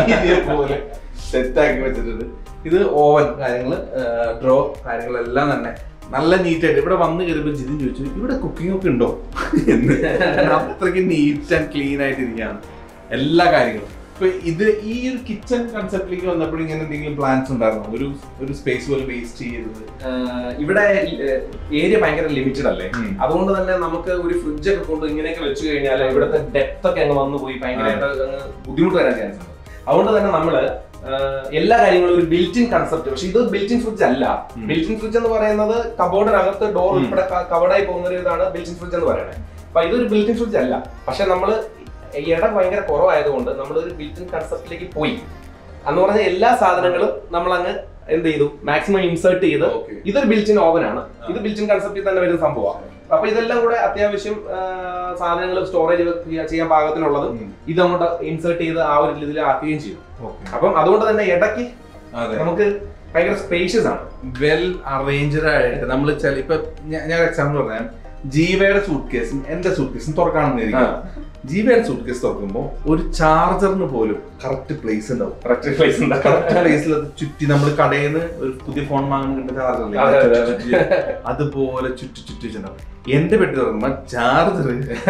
പോലെ സെറ്റ് ആക്കി വെച്ചിട്ടുണ്ട് ഇത് ഓവൻ കാര്യങ്ങൾ ഡ്രോ കാര്യങ്ങളെല്ലാം തന്നെ നല്ല നീറ്റ് ആയിട്ട് ഇവിടെ വന്ന് കയറുമ്പോൾ ജിതിൻ ചോദിച്ചു ഇവിടെ കുക്കിംഗ് ഒക്കെ ഉണ്ടോ എന്ന് അത്രയ്ക്ക് നീറ്റ് ആൻഡ് ക്ലീൻ ആയിട്ട് ഇരിക്കുകയാണ് എല്ലാ കാര്യങ്ങളും ഇപ്പൊ ഇത് ഈ ഒരു കിച്ചൺ കൺസെപ്റ്റിലേക്ക് വന്നപ്പോൾ ഇങ്ങനെ എന്തെങ്കിലും പ്ലാൻസ് ഉണ്ടായിരുന്നോ ഒരു ഒരു സ്പേസ് പോലെ വേസ്റ്റ് ചെയ്തത് ആഹ് ഇവിടെ ഏരിയ ഭയങ്കര ലിമിറ്റഡ് അല്ലേ ഉം. അതുകൊണ്ട് തന്നെ നമുക്ക് ഒരു ഫ്രിഡ്ജ് ഒക്കെ കൊണ്ട് ഇങ്ങനെയൊക്കെ വെച്ച് കഴിഞ്ഞാൽ ഇവിടുത്തെ ഡെപ്ത് ഒക്കെ അങ്ങ് വന്നു പോയി ഭയങ്കരമായിട്ട് അങ്ങ് ബുദ്ധിമുട്ട് വരാൻ ചാൻസ് ഉണ്ട് അതുകൊണ്ട് തന്നെ നമ്മള് ആഹ് എല്ലാ കാര്യങ്ങളും ഒരു ബിൽറ്റിൻ കൺസെപ്റ്റ് പക്ഷെ ഇത് ബിൽറ്റിൻ ഫ്രിഡ്ജ് അല്ല ഉം. ബിൽറ്റിൻ ഫ്രിഡ്ജ് എന്ന് പറയുന്നത് കബോർഡിനകത്ത് ഡോർ ഉൾപ്പെടെ കവറായി പോകുന്ന ഒരു ഇതാണ് ബിൽറ്റിൻ ഫ്രിഡ്ജ് എന്ന് പറയുന്നത് അപ്പൊ ഇതൊരു ബിൽറ്റിൻ ഫ്രിഡ്ജ് അല്ല പക്ഷെ നമ്മള് ഈ ഇടം ഭയങ്കര കുറവായതുകൊണ്ട് നമ്മൾ ഒരു ബിൽറ്റിൻ കൺസെപ്റ്റിലേക്ക് പോയി എന്ന് പറഞ്ഞ എല്ലാ സാധനങ്ങളും നമ്മൾ അങ്ങ് എന്ത് ചെയ്തു മാക്സിമം ഇൻസേർട്ട് ചെയ്ത് Okay. ഇതൊരു ബിൽറ്റിൻ ഓവൻ ആണ് ഇത് ബിൽറ്റിൻ കൺസെപ്റ്റിൽ തന്നെ വരുന്ന സംഭവമാണ് അപ്പൊ ഇതെല്ലാം കൂടെ അത്യാവശ്യം സാധനങ്ങൾ സ്റ്റോറേജ് ചെയ്യാൻ പാകത്തിനുള്ളത് ഉം. ഇത് അങ്ങോട്ട് ഇൻസേർട്ട് ചെയ്ത് ആ ഒരു ഇതിൽ ആക്കുകയും ചെയ്യും Okay. അപ്പം അതുകൊണ്ട് തന്നെ ഇടയ്ക്ക് അതെ നമുക്ക് ഭയങ്കര സ്പേഷ്യസ് ആണ് വെൽ അറേഞ്ച്ഡ് ആയിട്ട് നമ്മൾ ചില ഇപ്പൊ ഞാ- ഞാൻ എക്സാമ്പിൾ പറയാം ജീവയുടെ സൂട്ട് കേസും എന്റെ സൂട്ട് കേസും തുറക്കാണെന്നിരിക്കും ജീവയുടെ സൂട്ട് കേസ് തുറക്കുമ്പോൾ ഒരു ചാർജറിന് പോലും കറക്റ്റ് പ്ലേസ് ഉണ്ടാവും കറക്റ്റ് പ്ലേസ് ഉണ്ട് കറക്റ്റ് പ്ലേസിൽ അത് ചുറ്റി നമ്മൾ കടയിൽ നിന്ന് ഒരു പുതിയ ഫോൺ വാങ്ങുന്ന അതെ, അതെ, ചാർജർ അതുപോലെ ചുറ്റി ചുറ്റി വെച്ചിട്ടുണ്ടാവും എന്റെ പെട്ടി തുറക്കുമ്പോ ചാർജർ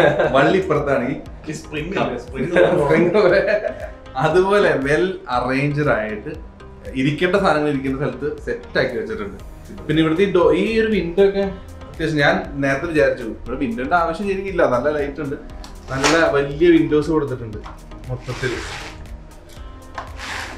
വള്ളിപ്പുറത്താണെങ്കിൽ സ്പ്രിംഗ് അതുപോലെ വെൽ അറേഞ്ച്ഡ് ആയിട്ട് ഇരിക്കേണ്ട സാധനങ്ങൾ ഇരിക്കേണ്ട സ്ഥലത്ത് സെറ്റ് ആക്കി വെച്ചിട്ടുണ്ട് പിന്നെ ഇവിടുത്തെ ഈ ഡോ- ഈ ഒരു വിൻഡോ ഒക്കെ അത്യാവശ്യം ഞാൻ നേരത്തെ വിചാരിച്ചു ഇവിടെ വിൻഡോന്റെ ആവശ്യം ശരിക്കില്ല നല്ല ലൈറ്റ് ഉണ്ട് നല്ല വലിയ വിൻഡോസ് കൊടുത്തിട്ടുണ്ട് മൊത്തത്തിൽ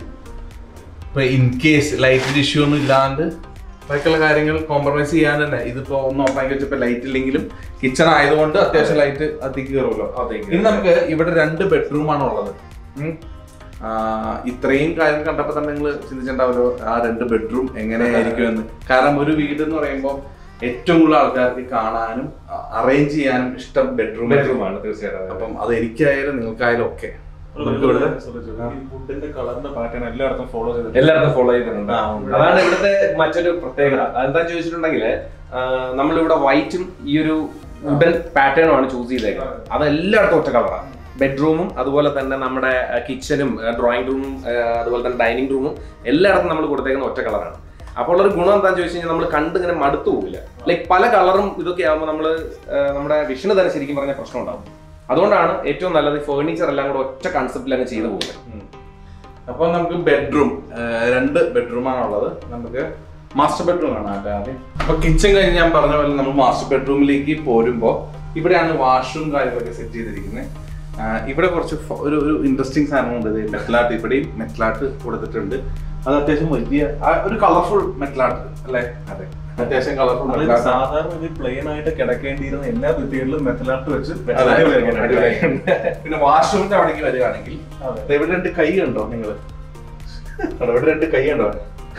ഇപ്പൊ ഇൻ കേസ് ലൈറ്റിന്റെ ഇഷ്യൂ ഒന്നും ഇല്ലാണ്ട് ബാക്കിയുള്ള കാര്യങ്ങൾ കോംപ്രമൈസ് ചെയ്യാൻ തന്നെ ഇതിപ്പോ ഒന്ന് ഓഫാക്കി വെച്ചപ്പോ ലൈറ്റ് ഇല്ലെങ്കിലും കിച്ചൺ ആയതുകൊണ്ട് അത്യാവശ്യം ലൈറ്റ് അതിക്ക് കയറുമല്ലോ അതേക്ക് ഇനി നമുക്ക് ഇവിടെ രണ്ട് ബെഡ്റൂം ആണ് ഉള്ളത് ഉം. ആ, ഇത്രയും കാര്യം കണ്ടപ്പോ തന്നെ നിങ്ങൾ ചിന്തിച്ചിട്ടുണ്ടാവല്ലോ ആ രണ്ട് ബെഡ്റൂം എങ്ങനെയായിരിക്കും എന്ന് കാരണം ഒരു വീട് എന്ന് പറയുമ്പോൾ ഏറ്റവും കൂടുതൽ ആൾക്കാർക്ക് കാണാനും അറേഞ്ച് ചെയ്യാനും ഇഷ്ടം ബെഡ്റൂം ബെഡ്റൂമാണ് തീർച്ചയായിട്ടും അപ്പം അത് എനിക്കായാലും നിങ്ങൾക്കായാലും ഒക്കെ നമുക്ക് ഇവിടെ വുഡിന്റെ കളറിന്റെ പാറ്റേൺ എല്ലായിടത്തും ഫോളോ ചെയ്തിട്ട് എല്ലായിടത്തും ഫോളോ ചെയ്തിട്ടുണ്ട് ആ, ഉണ്ട്. അതാണ് ഇവിടുത്തെ മറ്റൊരു പ്രത്യേകത അതെന്താ ചോദിച്ചിട്ടുണ്ടെങ്കിൽ നമ്മളിവിടെ വൈറ്റും ഈ ഒരു വുഡൻ പാറ്റേണും ആണ് ചൂസ് ചെയ്തേക്കുന്നത് അത് എല്ലായിടത്തും ഒറ്റ കളറാണ് ബെഡ്റൂമും അതുപോലെ തന്നെ നമ്മുടെ കിച്ചണും ഡ്രോയിങ് റൂമും അതുപോലെ തന്നെ ഡൈനിങ് റൂമും എല്ലായിടത്തും നമ്മൾ കൊടുത്തേക്കുന്ന ഒറ്റ കളറാണ് അപ്പോൾ ഉള്ളൊരു ഗുണം എന്താണെന്ന് ചോദിച്ചു കഴിഞ്ഞാൽ നമ്മൾ കണ്ട് ഇങ്ങനെ മടുത്തു പോകില്ല ലൈക്ക് പല കളറും ഇതൊക്കെ ആകുമ്പോൾ നമ്മൾ നമ്മുടെ വിഷന് തന്നെ ശരിക്കും പറഞ്ഞ പ്രശ്നം ഉണ്ടാവും അതുകൊണ്ടാണ് ഏറ്റവും നല്ലത് ഫേർണിച്ചർ എല്ലാം കൂടെ ഒറ്റ കൺസെപ്റ്റിൽ അങ്ങ് ചെയ്തു പോകുന്നത് അപ്പൊ നമുക്ക് ബെഡ്റൂം രണ്ട് ബെഡ്റൂമാണ് ഉള്ളത് നമുക്ക് മാസ്റ്റർ ബെഡ്റൂം ആണ് ആദ്യം ആദ്യം അപ്പൊ കിച്ചൺ കഴിഞ്ഞ് ഞാൻ പറഞ്ഞ പോലെ നമ്മൾ മാസ്റ്റർ ബെഡ്റൂമിലേക്ക് പോരുമ്പോ ഇവിടെയാണ് വാഷ്റൂം കാര്യങ്ങളൊക്കെ സെറ്റ് ചെയ്തിരിക്കുന്നത് ഇവിടെ കുറച്ച് ഫ- ഒരു ഒരു ഇൻട്രസ്റ്റിംഗ് സാധനമുണ്ട് ഇത് മെറ്റലാട്ട് ഇവിടെയും മെറ്റലാട്ട് കൊടുത്തിട്ടുണ്ട് അത് അത്യാവശ്യം വലിയ ആ, ഒരു കളർഫുൾ മെറ്റലാട്ട് അല്ലേ അതെ അത്യാവശ്യം കളർഫുൾ അതായത് മെറ്റലാട്ട് സാധാരണ ഇത് പ്ലെയിൻ ആയിട്ട് കിടക്കേണ്ടിയിരുന്ന എല്ലാ ഭിത്തികളിലും മെറ്റലാട്ട് വെച്ച് അതെ, അടിപൊളിയാക്കി അടിപൊളിയാക്കി. പിന്നെ വാഷ്റൂമിന്റെ അവിടേക്ക് വരികയാണെങ്കിൽ അതെ. ദേ ഇവിടെ രണ്ട് കൈ ഉണ്ടോ നിങ്ങള് അവിടെ ഇവിടെ രണ്ട് കൈ ഉണ്ടോ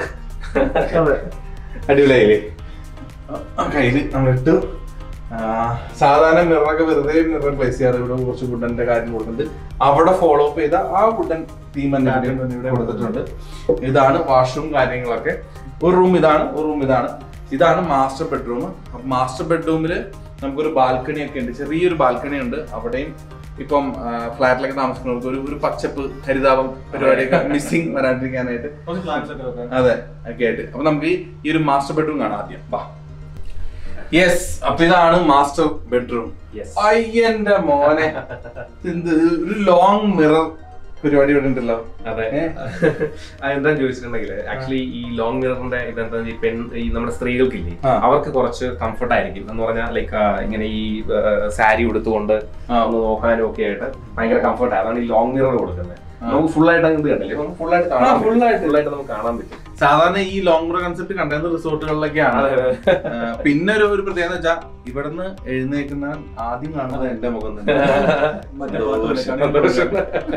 അടിപൊളിയായില്ലേ ആ കയ്യില് നമ്മളിട്ട് ആ, സാധാരണ മിററൊക്കെ വെറുതെ മിറർ പ്ലേസ് ചെയ്യാറ് ഇവിടെ കുറച്ച് വുഡന്റെ കാര്യം കൊടുക്കുന്നുണ്ട് അവിടെ ഫോളോ അപ്പ് ചെയ്ത ആ വുഡൻ തീം തന്നെ ഇവിടെ ഇവിടെ കൊടുത്തിട്ടുണ്ട് ഇതാണ് വാഷ്റൂം കാര്യങ്ങളൊക്കെ ഒരു റൂം ഇതാണ് ഒരു റൂം ഇതാണ് ഇതാണ് മാസ്റ്റർ ബെഡ്റൂം അപ്പൊ മാസ്റ്റർ ബെഡ്റൂമില് നമുക്കൊരു ബാൽക്കണി ഒക്കെ ഉണ്ട് ചെറിയൊരു ബാൽക്കണി ഉണ്ട് അവിടെയും ഇപ്പം ഫ്ലാറ്റിലൊക്കെ താമസിക്കുന്നവർക്ക് ഒരു ഒരു പച്ചപ്പ് ഹരിതാപം പരിപാടിയൊക്കെ മിസ്സിങ് വരാണ്ടിരിക്കാനായിട്ട് കുറച്ച് plants ഒക്കെ വെക്കാം. അതെ ഒക്കെ ആയിട്ട് അപ്പൊ നമുക്ക് ഈ- ഈ ഒരു മാസ്റ്റർ ബെഡ്റൂം കാണാം ആദ്യം വാ യെസ് അപ്പൊ ഇതാണ് മാസ്റ്റർ ബെഡ്റൂം Yes. അയ്യന്റെ മോനെ എന്ത് ഒരു ലോങ് മിറർ പരിപാടി ഇവിടെ ഉണ്ടല്ലോ അതെ ഏ? എന്താന്ന് ചോദിച്ചിട്ടുണ്ടെങ്കിൽ ആക്ച്വലി ഈ ലോങ് മിററിന്റെ ഇതെന്താ ഈ പെൺ ഈ നമ്മുടെ സ്ത്രീകൾക്കില്ലേ ആ. അവർക്ക് കുറച്ച് കംഫർട്ട് ആയിരിക്കും എന്ന് പറഞ്ഞാൽ ലൈക്ക് ഇങ്ങനെ ഈ സാരി ഉടുത്തുകൊണ്ട് ആ. ഒന്ന് നോക്കാനും ഒക്കെ ആയിട്ട് ഭയങ്കര കംഫർട്ട് അതാണ് ഈ ലോങ് മിറർ കൊടുക്കുന്നത് നമുക്ക് ഫുൾ ആയിട്ട് ഇത് കണ്ടില്ലേ നമുക്ക് ഫുൾ ആയിട്ട് കാണാൻ ആ, full ആയിട്ട്. ഫുൾ ആയിട്ട് നമുക്ക് കാണാൻ പറ്റും സാധാരണ ഈ ലോങ് മിറർ കൺസെപ്റ്റ് കണ്ടെന്ന റിസോർട്ടുകളിലൊക്കെയാണ് അതെ, അതെ. ആ, പിന്നെ ഒരു ഒരു പ്രത്യേകത വെച്ചാൽ ഇവിടുന്ന് എഴുന്നേക്കുന്ന ആദ്യം കാണുന്നത് എന്റെ മുഖം തന്നെ മറ്റേ പാട്ട് പോലെ സന്തോഷം.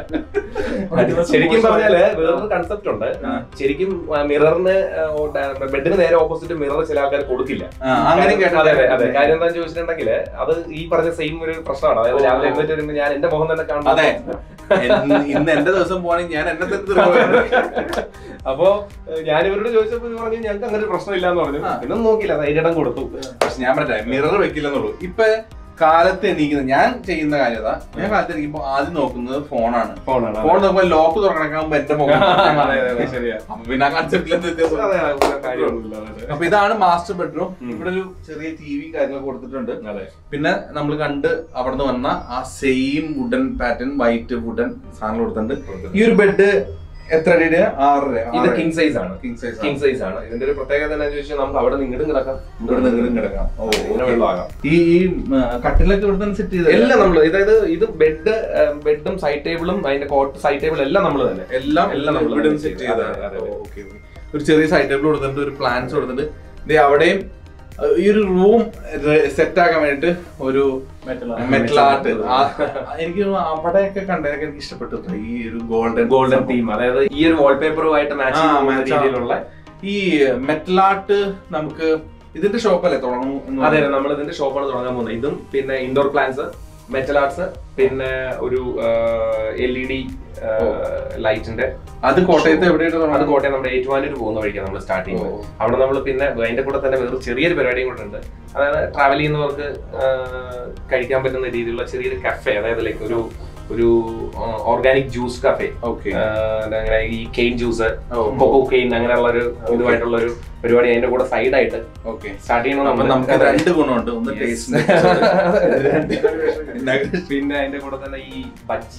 ശരിക്കും പറഞ്ഞാല് വേറൊരു കൺസെപ്റ്റ് ഉണ്ട് ആ. ശരിക്കും മിററിന് ബെഡിന് നേരെ ഓപ്പോസിറ്റ് മിറർ ചില ആൾക്കാർ കൊടുക്കില്ല ആ, അങ്ങനെ കേട്ടോ അതെ അതെ അതെ കാര്യം എന്താണെന്ന് ചോദിച്ചിട്ടുണ്ടെങ്കിൽ അത് ഈ പറഞ്ഞ സെയിം ഒരു പ്രശ്നമാണ് അതായത് രാവിലെ എഴുന്നേറ്റ് വരുമ്പോൾ ഞാൻ എന്റെ മുഖം തന്നെ കാണും അതെ എന്ന് ഇന്ന് എന്റെ ദിവസം പോവാണെങ്കിൽ ഞാൻ എന്നെ തന്നെ തീർക്കും അപ്പോ ഏഹ്, ഞാൻ ഇവരോട് ചോദിച്ചപ്പോൾ ഇവർ പറഞ്ഞു ഞങ്ങൾക്ക് അങ്ങനെ ഒരു പ്രശ്നമില്ല എന്ന് പറഞ്ഞു ആ. പിന്നെ ഒന്നും നോക്കിയില്ല ധൈര്യം കൊടുത്തു പക്ഷെ ഞാൻ പറയട്ടെ മിറർ വെക്കില്ലെന്നുള്ളൂ ഇപ്പൊ കാലത്ത് എണീക്കുന്നത് ഞാൻ ചെയ്യുന്ന കാര്യത ഞാൻ കാലത്ത് എണീക്കുമ്പോ ആദ്യം നോക്കുന്നത് ഫോണാണ് ഫോണാണ് ഫോൺ നോക്കുമ്പോ ലോക്ക് തുറക്കണക്കാകുമ്പോ എന്റെ മുഖം അതെ അതെ അതെ ശരിയാ അപ്പൊ പിന്നെ ആ കൺസെപ്റ്റിൽ വ്യത്യാസം അതെ അതെ ഒരു കാര്യമൊന്നുമില്ല അതെ, അപ്പൊ ഇതാണ് മാസ്റ്റർ ബെഡ്റൂം ഉം. ഇവിടെ ഒരു ചെറിയ ടി വി കാര്യങ്ങൾ കൊടുത്തിട്ടുണ്ട് അതെ പിന്നെ നമ്മൾ കണ്ട് അവിടെ നിന്ന് വന്ന ആ same wooden pattern white wooden സാധനം കൊടുത്തിട്ടുണ്ട് ഈ ഒരു ബെഡ് എത്ര അടിയുടെ ആറര ഇത് കിങ് സൈസ് ആണ് കിങ് സൈസ് കിങ് സൈസ് ആണ് ഇതിന്റെ ഒരു പ്രത്യേകത എന്താണെന്ന് ചോദിച്ചാൽ നമുക്ക് അവിടെ നിന്ന് ഇങ്ങോട്ടും കിടക്കാം ഇവിടെ നിന്ന് കിടക്കാം ഓ ഇങ്ങനെ വെള്ളമാകാം ഈ ഈ ഉം, കട്ടിലൊക്കെ ഇവിടെ തന്നെ സെറ്റ് ചെയ്ത് എല്ലാം നമ്മൾ അതായത് ഇത് ബെഡ് ബെഡും സൈഡ് ടേബിളും അതിന്റെ കോട്ട് സൈഡ് ടേബിൾ എല്ലാം നമ്മൾ തന്നെ എല്ലാം എല്ലാം നമ്മള് ഇവിടെ തന്നെ സെറ്റ് ചെയ്തു. ചെയ്തതാണ് അതെ, അതെ, അതെ. ഓ, okay, okay. ഒരു ചെറിയ സൈഡ് ടേബിൾ കൊടുത്തിട്ടുണ്ട് ഒരു പ്ലാൻസ് കൊടുത്തിട്ടുണ്ട് ദേ അവിടെയും അഹ് ഈ ഒരു റൂം സെറ്റ് ആക്കാൻ വേണ്ടിട്ട് ഒരു Metal art. മെറ്റൽ ആർട്ട് എനിക്ക് തോന്നുന്നു അവിടെയൊക്കെ കണ്ടതൊക്കെ എനിക്ക് ഇഷ്ടപ്പെട്ടു കേട്ടോ. ഈ ഒരു ഗോൾഡൻ ഗോൾഡൻ തീം അതായത് ഈ ഒരു വാൾപേപ്പറുമായിട്ട് മാച്ച് ആ, ചെയ്യുന്ന match രീതിയിലുള്ള ഈ മെറ്റൽ ആർട്ട് നമുക്ക് ഇതിന്റെ ഷോപ്പല്ലേ തുടങ്ങും എന്ന് അതെ പറഞ്ഞു. നമ്മൾ ഇതിന്റെ ഷോപ്പാണ് തുടങ്ങാൻ പോകുന്നത് ഇതും പിന്നെ ഇൻഡോർ പ്ലാന്റ്സ് മെറ്റൽ ആർട്സ് പിന്നെ ഒരു എൽ ഇ ഡി ലൈറ്റിന്റെ അത് കോട്ടയത്ത് എവിടെയായിട്ട് അത് തുടങ്ങും കോട്ടയം നമ്മുടെ ഏറ്റുമാനൂർ പോകുന്ന വഴിക്കാണ് നമ്മൾ സ്റ്റാർട്ട് ചെയ്യുന്നത് ഓ. അവിടെ നമ്മൾ പിന്നെ അതിന്റെ കൂടെ തന്നെ വേറെ ചെറിയൊരു പരിപാടിയും കൂടെ ഉണ്ട് അതായത് ട്രാവൽ ചെയ്യുന്നവർക്ക് ആ, കഴിക്കാൻ പറ്റുന്ന രീതിയിലുള്ള ചെറിയൊരു കഫേ അതായത് ലൈക്ക് ഒരു ഒരു ഓർഗാനിക് ജ്യൂസ് കഫേ ഓക്കെ അങ്ങനെ ഈ കെയിൻ ജ്യൂസ് ഓ. കൊക്കോ കെയിൻ അങ്ങനെയുള്ള ഒരു ഇതുമായിട്ടുള്ള ഒരു പരിപാടി അതിന്റെ കൂടെ സൈഡായിട്ട് ഓക്കെ സ്റ്റാർട്ട് ചെയ്യണം അപ്പൊ നമുക്ക് രണ്ട് ഗുണമുണ്ട് ഒന്ന് Yes. ടേസ്റ്റ് പിന്നെ അതിന്റെ കൂടെ തന്നെ ഈ ബജ്ജി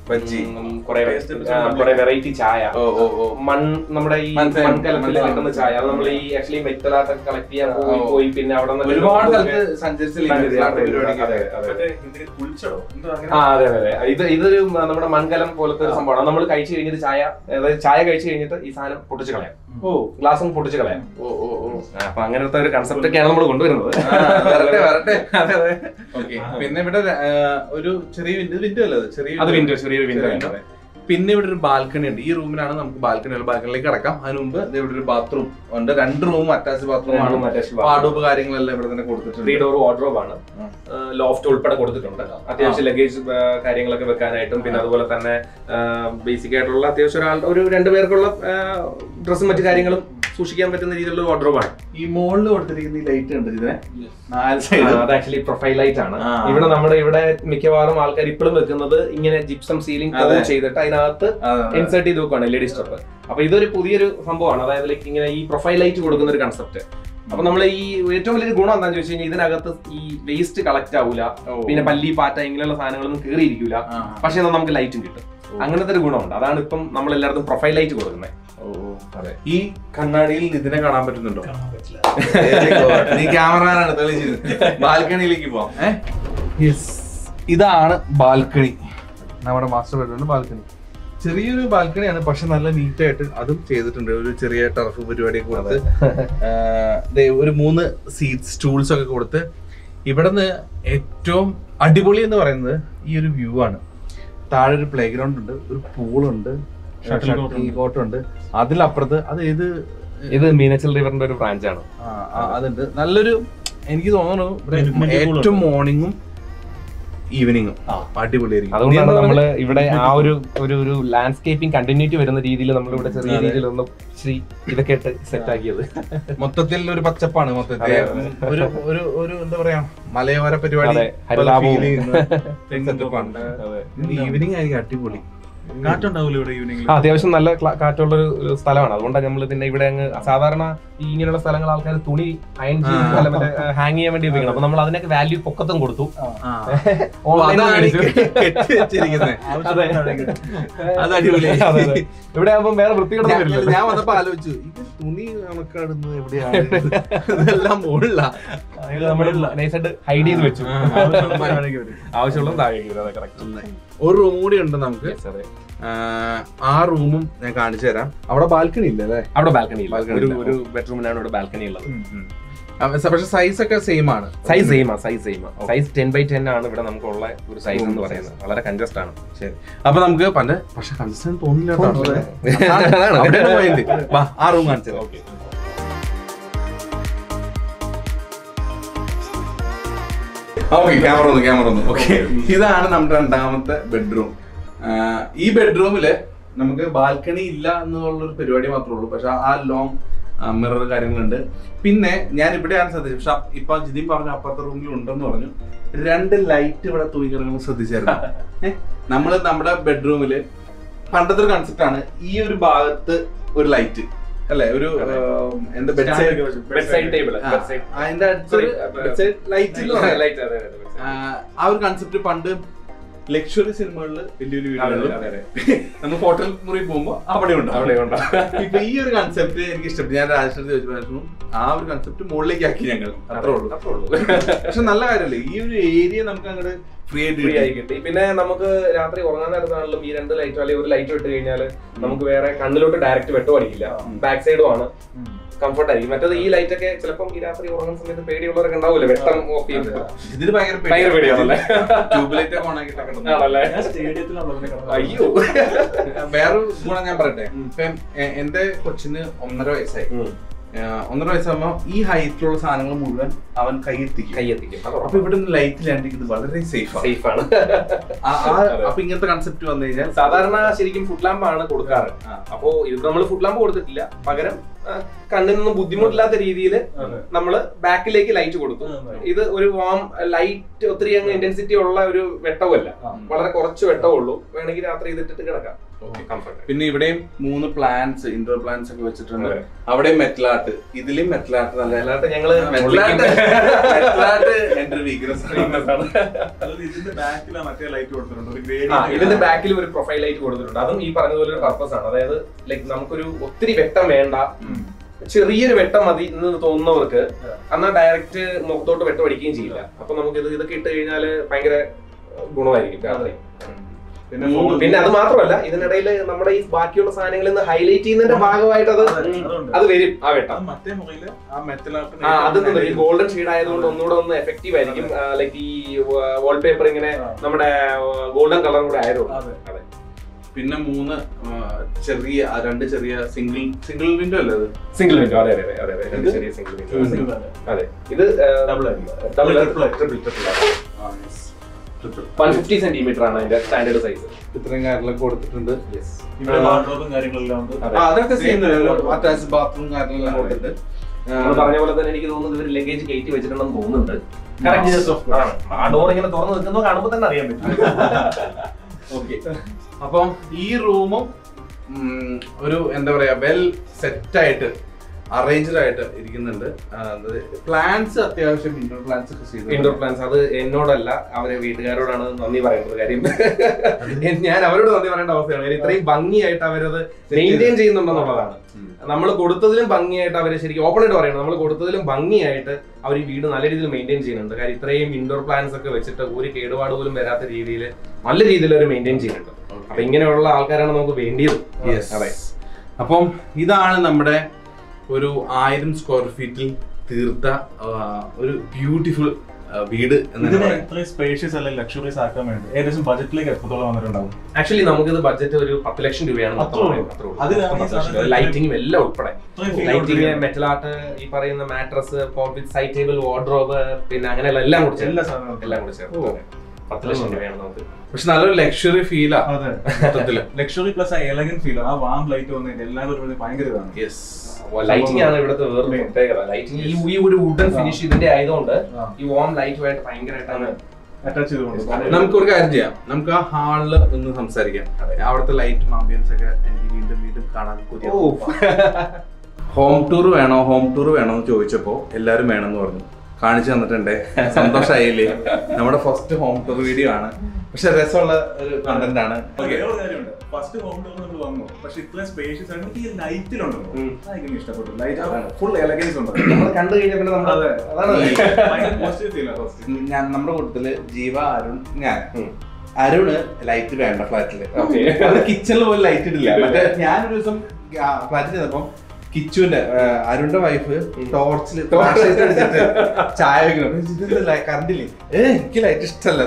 ബജ്ജി കുറെ Taste കുറെ വെറൈറ്റി ചായ ഓ ഓ ഓ മൺ നമ്മുടെ ഈ മനസ്സിലായി, മൺകലത്തിൽ മനസ്സിലായി. കിട്ടുന്ന ചായ അത് നമ്മൾ ഈ ആക്ച്വലി മെറ്റലാട്ടൊക്കെ കളക്ട് ചെയ്യാൻ പോയി ഓ. പോയി പിന്നെ അവിടെ നിന്ന് ഒരുപാട് ഒക്കെ- സ്ഥലത്ത് സഞ്ചരിച്ചില്ലേ അതെ, അതെ, പരിപാടിക്ക് അതെ, അതെ. മറ്റേ ഹിന്ദിയിൽ കുളിച്ചടോ എന്തോ അങ്ങനെ ആ അതെ അതെ അതെ ഇത് ഇതൊരു മ- നമ്മുടെ മൺകലം പോലത്തെ ഒരു സംഭവമാണ് നമ്മൾ കഴിച്ചു കഴിഞ്ഞിട്ട് ചായ അതായത് ചായ കഴിച്ചു കഴിഞ്ഞിട്ട് ഈ സാധനം പൊട്ടിച്ച് കളയാം ഓ ഗ്ലാസ് ഒന്ന് പൊട്ടിച്ച് കളയാം ഓ ഓ ഓ ആ, അപ്പൊ അങ്ങനത്തെ ഒരു കൺസെപ്റ്റ് ഒക്കെയാണ് നമ്മൾ കൊണ്ടുവരുന്നത് ആ, വരട്ടെ വരട്ടെ അതെ അതെ ഓക്കെ പിന്നെ ഇവിടെ ആ, ഒരു ചെറിയ വിൻഡോ വിൻഡോ അല്ലേ അത് ചെറിയ അത് വിൻഡോ ചെറിയൊരു വിൻഡോ ചെറിയ window. പിന്നെ ഇവിടെ ഒരു ബാൽക്കണി ഉണ്ട് ഈ റൂമിലാണ് നമുക്ക് ബാൽക്കണി ഉള്ള ബാൽക്കണിലേക്ക് കിടക്കാം അതിന് മുമ്പ് ദേ ഇവിടെ ഒരു ബാത്റൂം ഉണ്ട് രണ്ട് റൂം അറ്റാച്ച് ബാത്റൂം ആണ് വാർഡോപ്പ് കാര്യങ്ങളെല്ലാം ഇവിടെ തന്നെ ത്രീ കൊടുത്തിട്ടുണ്ട് ഡോർ വാർഡ്രോബ് ആണ് ആ. ലോഫ്റ്റ് ഉൾപ്പെടെ കൊടുത്തിട്ടുണ്ട് അത്യാവശ്യം ലഗേജ് കാര്യങ്ങളൊക്കെ വെക്കാനായിട്ടും പിന്നെ അതുപോലെ തന്നെ ബേസിക് ആയിട്ടുള്ള അത്യാവശ്യം ഒരാൾ ഒരു രണ്ടുപേർക്കുള്ള ഡ്രസ്സും മറ്റു കാര്യങ്ങളും സൂക്ഷിക്കാൻ പറ്റുന്ന രീതിയിലുള്ള വാർഡ്രോബ് ആണ് ഈ മുകളിൽ കൊടുത്തിരിക്കുന്ന ഈ ലൈറ്റ് ഉണ്ട് ഇതിനെ നാല് സൈഡ് അത് ആക്ച്വലി പ്രൊഫൈൽ ലൈറ്റ് ആണ് ആ. ഇവിടെ നമ്മുടെ ഇവിടെ മിക്കവാറും ആൾക്കാർ ഇപ്പോഴും വെക്കുന്നത് ഇങ്ങനെ ജിപ്സം സീലിംഗ് അതെ. ചെയ്തിട്ട് അതിനകത്ത് ഇൻസേർട്ട് ചെയ്ത് വെക്കുവാണ് എൽ ഇ ഡി സ്റ്റോപ്പ് അപ്പൊ ഇതൊരു പുതിയൊരു സംഭവമാണ് അതായത് ലൈക്ക് ഇങ്ങനെ ഈ പ്രൊഫൈൽ ലൈറ്റ് കൊടുക്കുന്ന ഒരു കൺസെപ്റ്റ് അപ്പൊ നമ്മൾ ഈ ഏറ്റവും വലിയൊരു ഗുണം എന്താണെന്ന് ചോദിച്ചു കഴിഞ്ഞാൽ ഇതിനകത്ത് ഈ വേസ്റ്റ് കളക്ട് ആവൂല പിന്നെ പല്ലി പാറ്റ ഇങ്ങനെയുള്ള സാധനങ്ങളൊന്നും കയറിയിരിക്കൂല പക്ഷെ എന്നാൽ നമുക്ക് ലൈറ്റും കിട്ടും അങ്ങനത്തെ ഒരു ഗുണമുണ്ട് അതാണ് ഇപ്പം നമ്മൾ എല്ലായിടത്തും പ്രൊഫൈൽ ലൈറ്റ് കൊടുക്കുന്നത് അതെ ഈ കണ്ണാടിയിൽ ഇതിനെ കാണാൻ പറ്റുന്നുണ്ടോ കാണാൻ പറ്റില്ല Very good. നീ ക്യാമറമാനാണ് തെളിയിച്ചത് ബാൽക്കണിയിലേക്ക് പോവാം യെസ് ഇതാണ് ബാൽക്കണി നമ്മുടെ മാസ്റ്റർ ബെഡ്റൂമിന്റെ ബാൽക്കണി ചെറിയൊരു ബാൽക്കണിയാണ് പക്ഷെ നല്ല നീറ്റ് ആയിട്ട് അതും ചെയ്തിട്ടുണ്ട് ഒരു ചെറിയ ടർഫ് പരിപാടിയൊക്കെ കൊടുത്ത് ആഹ് ദേ ഒരു മൂന്ന് സീറ്റ് സ്റ്റൂൾസ് ഒക്കെ കൊടുത്ത് ഇവിടുന്ന് ഏറ്റവും അടിപൊളി എന്ന് പറയുന്നത് ഈ ഒരു വ്യൂ ആണ് താഴെ ഒരു പ്ലേ ഗ്രൗണ്ട് ഉണ്ട് ഒരു പൂളുണ്ട് Shuttle court ഉണ്ട്. കോട്ട് ഉണ്ട് അതിലപ്പുറത്ത് അത് ഏത് ഇത് മീനച്ചൽ റിവറിന്റെ ഒരു ബ്രാഞ്ച് ആണ് ആ, ആ, അതുണ്ട് നല്ലൊരു എനിക്ക് തോന്നുന്നു ഇവിടെ Movement pool ഏറ്റവും ഉണ്ട്. മോർണിംഗും ഈവനിങ്ങും അടിപൊളിയായിരിക്കും അതുകൊണ്ടാണ് നീ എന്താ നമ്മള് ഇവിടെ ആ ഒരു ഒരു ഒരു ലാൻഡ്സ്കേപ്പിംഗ് കണ്ടിന്യൂറ്റി വരുന്ന രീതിയിൽ നമ്മൾ ഇവിടെ ചെറിയ അതെ. രീതിയിൽ ഒന്ന് ശ്രീ ഇതൊക്കെ ഇട്ട് സെറ്റ് ആക്കിയത് പറഞ്ഞത്? മൊത്തത്തിൽ ഒരു പച്ചപ്പാണ് മൊത്തത്തിൽ അതെ, ഒരു ഒരു ഒരു എന്താ പറയാ മലയോര പരിപാടി അതെ, ഹരിതാപവും. feel ചെയ്യുന്ന setup ആണ്. ഈവനിങ് ആയിരിക്കും അടിപൊളി കാറ്റുണ്ടാവൂല ഇവിടെ ഈവനിംഗിൽ ആ, അത്യാവശ്യം നല്ല ക്ല- കാറ്റുള്ള ഒരു ഒരു സ്ഥലമാണ് അതുകൊണ്ടാണ് നമ്മൾ പിന്നെ ഇവിടെ അങ്ങ് സാധാരണ ഈ ഇങ്ങനെയുള്ള സ്ഥലങ്ങൾ ആൾക്കാർ തുണി അയൺ ചെയ്ത് ആ. അല്ല മറ്റേ ഹാങ് ചെയ്യാൻ വേണ്ടി ഉപയോഗിക്കണം അപ്പൊ നമ്മൾ അതിനൊക്കെ വാല്യൂ പൊക്കത്തും കൊടുത്തു ആ. Online ൽ അതാണ് ഈ മേടിച്ചു. കെട്ടി വെച്ചിരിക്കുന്നത് അതെ. അത് അടിപൊളി അതെ, അതെ. ഇവിടെ ആകുമ്പോൾ വേറെ വൃത്തികേടൊന്നും ഞാൻ വരില്ല ഞാൻ വന്നപ്പോ ആലോചിച്ചു ഇത് തുണി കണക്കാടുന്നത് എവിടെയാണ് ഇതെല്ലാം മുകളിലാ ഇത് നമ്മൾ നൈസായിട്ട് ഹൈഡ് ചെയ്ത് വെച്ചു ആ. ആവശ്യമുള്ളത് താഴേക്ക് വരും അതെ കറക്റ്റ് ഒരു റൂം കൂടി ഉണ്ട് നമുക്ക് ആഹ് ആ റൂമും ഞാൻ കാണിച്ചു തരാം അവിടെ ബാൽക്കണി ഇല്ല അല്ലേ അവിടെ ബാൽക്കണി ഇല്ല Balcony ഒരു ഇല്ല. ഒരു ബെഡ്റൂമിനാണ് ഇവിടെ ബാൽക്കണി ഉള്ളത് ആ, പക്ഷെ സൈസ് ഒക്കെ സെയിം ആണ് സൈസ് സെയിം ആ size same size ten by ten ആണ് ഇവിടെ നമുക്കുള്ള ഒരു സൈസ് എന്ന് പറയുന്നത് വളരെ കൺജസ്റ്റ് ആണ് ശരി അപ്പൊ നമുക്ക് പണ്ട് പക്ഷെ കൺസിസ്റ്റന്റ് തോന്നില്ല കേട്ടോ. തോന്നില്ല. അതാണ് അതാണ്. അവിടെയാണ് point. വാ ആ റൂം കാണിച്ചത് ഓക്കെ ക്യാമറ ഒന്ന് ക്യാമറ ഒന്ന് ഓക്കെ ഇതാണ് നമ്മുടെ രണ്ടാമത്തെ ബെഡ്റൂം ഈ ബെഡ്റൂമില് നമുക്ക് ബാൽക്കണി ഇല്ല എന്നുള്ളൊരു പരിപാടി മാത്രമേ ഉള്ളൂ പക്ഷെ ആ ലോങ് മിറർ കാര്യങ്ങളുണ്ട് പിന്നെ ഞാൻ ഇവിടെയാണ് ശ്രദ്ധിച്ചത് പക്ഷെ ഇപ്പൊ ജിതിൻ പറഞ്ഞു അപ്പുറത്തെ റൂമിൽ ഉണ്ടെന്ന് പറഞ്ഞു രണ്ട് ലൈറ്റ് ഇവിടെ തൂങ്ങിക്കിടക്കുന്നത് ശ്രദ്ധിച്ചായിരുന്നു ഏഹ് നമ്മള് നമ്മുടെ ബെഡ്റൂമില് പണ്ടത്തെ ഒരു കൺസെപ്റ്റ് ആണ് ഈ ഒരു ഭാഗത്ത് ഒരു ലൈറ്റ് അല്ലെ ഒരു ഏഹ്, എന്താ bed side bed side table അതിന്റെ അടുത്തൊരു ബെഡ് സൈഡ് ലൈറ്റ് ആ ഒരു കൺസെപ്റ്റ് പണ്ട് ലക്ഷറി സിനിമകളിൽ വലിയ വലിയ വീടുകളിലും നമ്മൾ ഹോട്ടൽ മുറി പോകുമ്പോ അവിടെ ഉണ്ടാവും ഇപ്പൊ ഈ ഒരു കൺസെപ്റ്റ് എനിക്ക് ഇഷ്ടപ്പെട്ടു ഞാൻ രാജേഷിനോട് ചോദിച്ചു ആ ഒരു കൺസെപ്റ്റ് മുകളിലേക്ക് ആക്കി ഞങ്ങൾ അത്രേ ഉള്ളൂ പക്ഷെ നല്ല കാര്യമല്ലേ ഈ ഒരു ഏരിയ നമുക്ക് അങ്ങോട്ട് ഫ്രീ ആയിട്ട് ഫ്രീ ആയി കിട്ടി. കിട്ടി പിന്നെ നമുക്ക് രാത്രി ഉറങ്ങാൻ നേരത്താണെങ്കിലും ഈ രണ്ട് ലൈറ്റ് അല്ലെങ്കിൽ ഒരു ലൈറ്റ് ഇട്ട് കഴിഞ്ഞാൽ നമുക്ക് വേറെ കണ്ണിലോട്ട് ഡയറക്റ്റ് വെട്ടോ അടിക്കില്ല ബാക്ക് സൈഡും ആണ് കംഫർട്ട് ആയിരിക്കും മറ്റേത് ഈ ലൈറ്റ് ഒക്കെ ചിലപ്പം ഈ രാത്രി ഉറങ്ങുന്ന സമയത്ത് പേടിയുള്ളവരൊക്കെ ഉണ്ടാവില്ല വെട്ടം ഓഫ് ചെയ്യുന്നത് ഇതിന് ഭയങ്കര ഭയങ്കര പേടിയാണല്ലേ? ട്യൂബ് ലൈറ്റ് ഒക്കെ ഓണാക്കിട്ടൊക്കെ കിടന്നു. ആണല്ലേ ഞാൻ സ്റ്റേഡിയത്തിലാണ് അയ്യോ വേറൊരു ഗുണം ഞാൻ പറയട്ടെ ഇപ്പം എ- എന്റെ കൊച്ചിന് ഒന്നര വയസ്സായി ആ, ഒന്നര വയസ്സാകുമ്പോ ഈ ഹൈറ്റിലുള്ള സാധനങ്ങൾ മുഴുവൻ അവൻ കൈയെത്തിക്കും കൈയെത്തിക്കും അത് അപ്പൊ ഇവിടെ നിന്ന് ലൈറ്റ് ലാൻഡിങ് ഇത് വളരെ സേഫ് ആണ് സേഫ് ആണ് ആ- ആ- അതെ. അപ്പൊ ഇങ്ങനത്തെ കൺസെപ്റ്റ് വന്നു കഴിഞ്ഞാൽ സാധാരണ ശരിക്കും ഫുഡ് ലാമ്പ് ആണ് കൊടുക്കാറ് ആ. അപ്പോ ഇത് നമ്മൾ ഫുഡ് ലാമ്പ് കൊടുത്തിട്ടില്ല പകരം ആ, കണ്ണിനൊന്നും ബുദ്ധിമുട്ടില്ലാത്ത രീതിയിൽ നമ്മൾ ബാക്കിലേക്ക് ലൈറ്റ് കൊടുത്തു ഇത് ഒരു വാം ലൈറ്റ് ഒത്തിരി അങ്ങ് ഇന്റൻസിറ്റി ഉള്ള ഒരു വെട്ടവുമല്ല വളരെ കുറച്ച് വെട്ടമേ ഉള്ളൂ വേണമെങ്കിൽ രാത്രി ഇതിട്ടിട്ട് കിടക്കാം കംഫർട്ട് പിന്നെ ഇവിടെയും മൂന്ന് പ്ലാന്റ്സ് ഇൻഡോർ പ്ലാന്റ്സ് ഒക്കെ വെച്ചിട്ടുണ്ട് അതെ. അവിടെയും മെറ്റലാട്ട് ഇതിലും മെറ്റലാട്ട് നല്ല അല്ലാണ്ട് ഞങ്ങള് മെറ്റലാട്ട് മെറ്റലാട്ട് എന്റെ ഒരു വീക്ക്നെസ് അതായത് ഇതിന്റെ ബാക്കിൽ മറ്റേ ലൈറ്റ് കൊടുത്തിട്ടുണ്ട് ഒരു ഗ്രേ ആ, ഇതിന്റെ ബാക്കിൽ ഒരു പ്രൊഫൈൽ ലൈറ്റ് കൊടുത്തിട്ടുണ്ട് അതും ഈ പറഞ്ഞതുപോലെ ഒരു പർപ്പസ് ആണ് അതായത് ലൈക്ക് നമുക്കൊരു ഒത്തിരി വെട്ടം വേണ്ട ചെറിയൊരു വെട്ടം മതി എന്ന് തോന്നുന്നവർക്ക് എന്നാൽ ഡയറക്റ്റ് മുഖത്തോട്ട് വെട്ടം അടിക്കുകയും ചെയ്യില്ല അപ്പൊ നമുക്ക് ഇത് ഇതൊക്കെ ഇട്ട് കഴിഞ്ഞാൽ ഭയങ്കര ഗുണമായിരിക്കും രാത്രി പിന്നെ മൂന്ന് പിന്നെ അത് മാത്രമല്ല ഇതിനിടയിൽ നമ്മുടെ ഈ ബാക്കിയുള്ള സാധനങ്ങളിൽ നിന്ന് ഹൈലൈറ്റ് ചെയ്യുന്നതിന്റെ ഭാഗമായിട്ട് അത് അതെ, അതുണ്ട്. അത് വരും ആ വെട്ടം അത് മറ്റേ മുറിയില് ആ മെറ്റലാട്ട് ആ അത് ഈ ഗോൾഡൻ ഷെയ്ഡ് ആയതുകൊണ്ട് ഒന്നുകൂടെ ഒന്ന് എഫക്റ്റീവ് ആയിരിക്കും ലൈക്ക് ഈ വാൾപേപ്പർ ഇങ്ങനെ നമ്മുടെ ഗോൾഡൻ കളർ കൂടെ ആയതുകൊണ്ട് അതെ. അതെ പിന്നെ മൂന്ന് ആ, ചെറിയ ആ, രണ്ട് ചെറിയ സിംഗിൾ സിംഗിൾ വിൻഡോ അല്ലേ അത് സിംഗിൾ വിൻഡോ അതെ അതെ അതെ അതെ രണ്ട് ഇത്? ചെറിയ സിംഗിൾ വിൻഡോ അതെ ഇത് ഡബിൾ ആയിരിക്കും double triple triple triple one fifty centimetre ആണ് അതിന്റെ സ്റ്റാൻഡേർഡ് സൈസ് ഇത്രയും കാര്യങ്ങളൊക്കെ കൊടുത്തിട്ടുണ്ട് ഇവിടെ വാർഡ്രോബും കാര്യങ്ങളെല്ലാം ഉണ്ട് അതെ. ആ, അതൊക്കെ Same അറ്റാച്ച് ബാത്റൂം കാര്യങ്ങളെല്ലാം കൊടുത്തിട്ടുണ്ട് നമ്മൾ പറഞ്ഞ പോലെ തന്നെ എനിക്ക് തോന്നുന്നത് ഇവർ ലഗേജ് കയറ്റി വെച്ചിട്ടുണ്ടെന്ന് തോന്നുന്നുണ്ട് Yes, of course. ആ ഡോർ ഇങ്ങനെ തുറന്ന് നിൽക്കുന്നത് കാണുമ്പോൾ തന്നെ അറിയാൻ പറ്റും ഓക്കെ അപ്പം ഈ റൂമും ഒരു എന്താ പറയാ വെൽ സെറ്റ് ആയിട്ട് അറേഞ്ച്ഡ് ആയിട്ട് ഇരിക്കുന്നുണ്ട് പ്ലാൻസ് അത്യാവശ്യം ഇൻഡോർ പ്ലാൻസ് ഒക്കെ ചെയ്തു ഇൻഡോർ പ്ലാൻസ് അത് എന്നോടല്ല അവരെ വീട്ടുകാരോടാണ് നന്ദി പറയേണ്ടത് കാര്യം ഞാൻ അവരോട് നന്ദി പറയേണ്ട അവസ്ഥയാണ് കാര്യം ഇത്രയും ഭംഗിയായിട്ട് അവരത് മെയിൻറ്റെയിൻ ചെയ്യുന്നുണ്ടെന്നുള്ളതാണ് നമ്മൾ കൊടുത്തതിലും ഭംഗിയായിട്ട് അവർ ശരിക്കും ഓപ്പൺ ആയിട്ട് പറയണം നമ്മൾ കൊടുത്തതിലും ഭംഗിയായിട്ട് അവർ ഈ വീട് നല്ല രീതിയിൽ മെയിൻറ്റെയിൻ ചെയ്യുന്നുണ്ട് കാര്യം ഇത്രയും ഇൻഡോർ പ്ലാൻസ് ഒക്കെ വെച്ചിട്ട് ഒരു കേടുപാട് പോലും വരാത്ത രീതിയിൽ നല്ല രീതിയിൽ അവർ മെയിൻറ്റെയിൻ ചെയ്യുന്നുണ്ട് അപ്പൊ ഇങ്ങനെയുള്ള ആൾക്കാരാണ് നമുക്ക് വേണ്ടിയത് Yes. അതെ അപ്പം ഇതാണ് നമ്മുടെ ഒരു ആയിരം സ്ക്വയർ ഫീറ്റിൽ തീർത്ത ആ, ഒരു ബ്യൂട്ടിഫുൾ വീട് എന്ന് തന്നെ ഇതിനെ പറയാം ഇത്രയും സ്പേഷ്യസ് അല്ലെങ്കിൽ ലക്ഷറീസ് ആക്കാൻ വേണ്ടി ഏകദേശം ബഡ്ജറ്റിലേക്ക് എത്രത്തോളം വന്നിട്ടുണ്ടാവും ആക്ച്വലി നമുക്കിത് ബഡ്ജറ്റ് ഒരു പത്ത് ലക്ഷം രൂപയാണ് അത്രേ ഉള്ളൂ. അതിലാണ് ഈ സാധനം ലൈറ്റിംഗും എല്ലാം ഉൾപ്പെടെ ഇത്രയും feel lighting out metal art ഈ പറയുന്ന മാട്രസ് സൈഡ് ടേബിൾ വാർഡ്രോബ് പിന്നെ അങ്ങനെയുള്ള എല്ലാം കൂടി ചേർത്ത് എല്ലാ സാധനവും എല്ലാം കൂടി ചേർത്ത് ഓ. പത്ത് ലക്ഷം രൂപയാണ് നമുക്ക് പക്ഷെ നല്ലൊരു ലക്ഷറി ഫീലാ അതെ മൊത്തത്തില് ലക്ഷറി പ്ലസ് ആ എലഗൻ ഫീൽ ആ വാം ലൈറ്റ് വന്നിട്ട് എല്ലാവരും ഒരു ഭയങ്കര ഇതാണ് യെസ് ലൈറ്റിംഗ് ആണ് ഇവിടുത്തെ വേറൊരു പ്രത്യേകത ലൈറ്റിംഗ് ഈ ഈ ഒരു വുഡൻ ഫിനിഷ് ഇതിന്റെ ആയതുകൊണ്ട് ആ. ഈ വാം ലൈറ്റുമായിട്ട് ഭയങ്കരമായിട്ടാണ് അറ്റാച്ച് ചെയ്തുകൊണ്ട് നമുക്ക് ഒരു കാര്യം ചെയ്യാം നമുക്ക് ആ ഹാളില് ഒന്ന് സംസാരിക്കാം അവിടുത്തെ ലൈറ്റും ആംബിയൻസ് ഒക്കെ എനിക്ക് വീണ്ടും വീണ്ടും കാണാൻ പുതിയ ഓ. ഹോം ടൂർ വേണോ ഹോം ടൂർ വേണോ എന്ന് ചോദിച്ചപ്പോ എല്ലാരും വേണമെന്ന് പറഞ്ഞു കാണിച്ചു തന്നിട്ടുണ്ടേ സന്തോഷമായില്ലേ നമ്മുടെ ഫസ്റ്റ് ഹോം ടൂർ വീഡിയോ ആണ് പക്ഷെ രസമുള്ള ഒരു കണ്ടന്റ് ആണ് ഓക്കെ വേറൊരു കാര്യമുണ്ട് ഫസ്റ്റ് ഹോം ടൂർ നമ്മൾ വന്നു പക്ഷെ ഇത്രയും സ്പേഷ്യസ് ആണ് എനിക്ക് ഈ ലൈറ്റിലുണ്ടല്ലോ ഉം. അതെനിക്ക് ഇഷ്ടപ്പെട്ടു ലൈറ്റ് ഫുൾ എലഗൻസ് ഉണ്ട് നമ്മൾ കണ്ടു കഴിഞ്ഞ പിന്നെ നമ്മൾ അതെ. അതാണ് ഭയങ്കര പോസിറ്റീവ് ഫീൽ ഫസ്റ്റ് ഞാൻ നമ്മുടെ കൂട്ടത്തില് ജീവ അരുൺ ഞാൻ ഉം. അരുണ് ലൈറ്റ് വേണ്ട ഫ്ലാറ്റില് Okay. അത് കിച്ചണിൽ പോലും ലൈറ്റ് ഇടില്ല മറ്റേ ഞാനൊരു ദിവസം ഫ്ലാറ്റിൽ ചെന്നപ്പം കിച്ചുവിന്റെ ആ, അരുണിന്റെ വൈഫ് ടോർച്ചിൽ അടിച്ചിട്ട് ചായ വെക്കണം കറണ്ടില്ലേ ഏ എനിക്ക് ലൈറ്റ് ഇഷ്ടമല്ല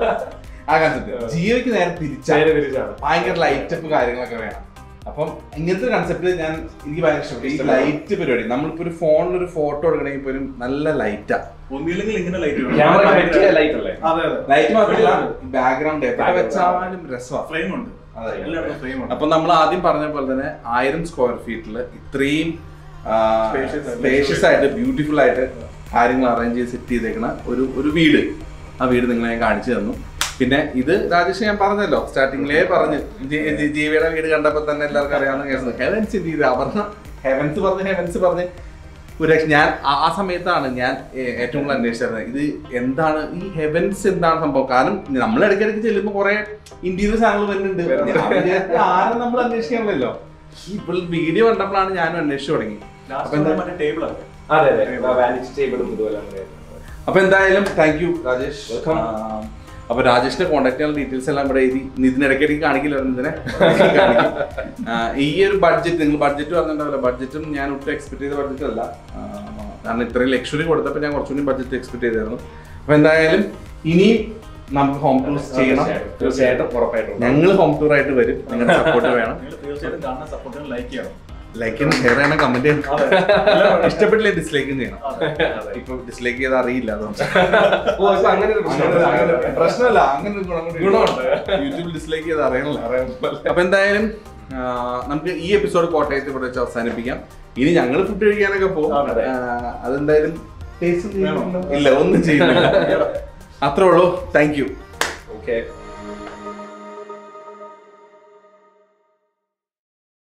ആ കൺസെപ്റ്റ് ജിയോയ്ക്ക് നേരെ തിരിച്ചാ നേരെ തിരിച്ചാണ്. ഭയങ്കര ലൈറ്റപ്പ് കാര്യങ്ങളൊക്കെ വേണം അപ്പം ഇങ്ങനത്തെ കൺസെപ്റ്റ് ഞാൻ എനിക്ക് ഭയങ്കര ഇഷ്ടപ്പെട്ടു ഈ ലൈറ്റ് പരിപാടി നമ്മളിപ്പോ ഒരു ഫോണിൽ ഒരു ഫോട്ടോ എടുക്കണമെങ്കിൽ പോലും നല്ല ലൈറ്റാ ഒന്നില്ലെങ്കിൽ ഇങ്ങനെ ലൈറ്റ് ക്യാമറ പറ്റിയ ലൈറ്റ് അല്ലേ അതെ അതെ ലൈറ്റ് മാത്രമല്ല ബാക്ക്ഗ്രൗണ്ട് എവിടെ വെച്ചാലും രസമാണ് ഫ്രെയിം ഉണ്ട് അതെ. എല്ലായിടത്തും ഫ്രെയിം ഉണ്ട് അപ്പൊ നമ്മൾ ആദ്യം പറഞ്ഞ പോലെ തന്നെ ആയിരം സ്ക്വയർ ഫീറ്റിൽ ഇത്രയും Spacious ആയിട്ട്, സ്പേഷ്യസ് ആയിട്ട് ബ്യൂട്ടിഫുൾ ആയിട്ട് കാര്യങ്ങൾ അറേഞ്ച് ചെയ്ത് സെറ്റ് ചെയ്തേക്കണ ഒരു ഒരു വീട് ആ വീട് നിങ്ങളെ ഞാൻ കാണിച്ചു തന്നു പിന്നെ ഇത് രാജേഷ് ഞാൻ പറഞ്ഞല്ലോ സ്റ്റാർട്ടിങ്ങിലേ പറഞ്ഞു ജി- ജി- ജീവിയുടെ വീട് കണ്ടപ്പോൾ തന്നെ എല്ലാവർക്കും അറിയാവുന്ന കേസ് ഹെവൻസ് എന്ത് ചെയ്ത് പറഞ്ഞ ഹെവൻസ് പറഞ്ഞ് ഹെവൻസ് പറഞ്ഞ് ഒരു രക്ഷ- ഞാൻ ആ ആ സമയത്താണ് ഞാൻ ഏ- ഏറ്റവും കൂടുതൽ അന്വേഷിച്ചത് ഇത് എന്താണ് ഈ ഹെവൻസ് എന്താണ് സംഭവം കാരണം നമ്മൾ ഇടയ്ക്കിടയ്ക്ക് ചെല്ലുമ്പോൾ കുറെ ഇന്റീരിയർ സാധനങ്ങൾ വരുന്നുണ്ട് ഞാൻ വിചാരിച്ചു, ആരും നമ്മൾ അന്വേഷിക്കണമല്ലോ ഇപ്പോൾ വീഡിയോ കണ്ടപ്പോഴാണ് ഞാനും അന്വേഷിച്ചു തുടങ്ങി അപ്പൊ എന്താ ലാസ്റ്റ് മറ്റേ ടേബിൾ ആണ് അതെ അതെ വാനിറ്റി ടേബിളും ഇതുപോലെ അങ്ങനെ. അപ്പൊ എന്തായാലും താങ്ക് യു രാജേഷ് Welcome. ആ, അപ്പൊ രാജേഷിന്റെ കോൺടാക്ട് ചെയ്യാനുള്ള ഡീറ്റെയിൽസ് എല്ലാം ഇവിടെ എഴുതി ഇതിനിടയ്ക്കിടയ്ക്ക് കാണിക്കില്ല ഇതിനെ കാണിക്കും. ആ, ഈ ഒരു ബഡ്ജറ്റ് നിങ്ങൾ ബഡ്ജറ്റ് പറഞ്ഞിട്ടുണ്ടാവില്ല ബഡ്ജറ്റും ഞാൻ ഒട്ടും എക്സ്പെക്ട് ചെയ്ത ബഡ്ജറ്റ് അല്ല ആ, കാരണം ഇത്രയും ലക്ഷറി കൊടുത്തപ്പോൾ ഞാൻ കുറച്ചുകൂടി ബഡ്ജറ്റ് എക്സ്പെക്ട് ചെയ്തായിരുന്നു അപ്പൊ എന്തായാലും ഇനിയും നമുക്ക് ഹോം ടൂർസ് ചെയ്യണം തീർച്ചയായിട്ടും തീർച്ചയായിട്ടും ഉറപ്പായിട്ടും ഞങ്ങൾ ഹോം ടൂർ ആയിട്ട് വരും നിങ്ങളുടെ സപ്പോർട്ട് വേണം നിങ്ങൾ തീർച്ചയായിട്ടും കാണാൻ സപ്പോർട്ട് ലൈക്ക് ചെയ്യണം ലൈക്ക് ചെയ്യണം ഷെയർ ചെയ്യണം കമന്റ് ചെയ്യണം അതെ. ഇഷ്ടപ്പെട്ടില്ലേ ഡിസ്ലൈക്കും ചെയ്യണം അതെ. അതെ. ഇപ്പൊ ഡിസ്ലൈക്ക് ചെയ്ത് അറിയില്ല അതുകൊണ്ട് ഓ ഇപ്പൊ അങ്ങനെ ഒരു പ്രശ്നമുണ്ട്. അങ്ങനെ പ്രശ്നമല്ല അങ്ങനെ ഒരു ഗുണം കൂടി ഗുണമുണ്ട്. യൂട്യൂബിൽ ഡിസ്ലൈക്ക് ചെയ്ത് അറിയണല്ലോ അപ്പൊ എന്തായാലും ആ, നമുക്ക് ഈ എപ്പിസോഡ് കോട്ടയത്ത് ഇവിടെ വെച്ച് അവസാനിപ്പിക്കാം ഇനി ഞങ്ങൾ ഫുഡ് കഴിക്കാനൊക്കെ പോകും അതെ. ആ, അതെന്തായാലും taste വേണോ? ചെയ്യുന്നുണ്ടോ? ഇല്ല ഒന്നും ചെയ്യുന്നില്ല അത്രേ ഉള്ളൂ താങ്ക് യു ഓക്കെ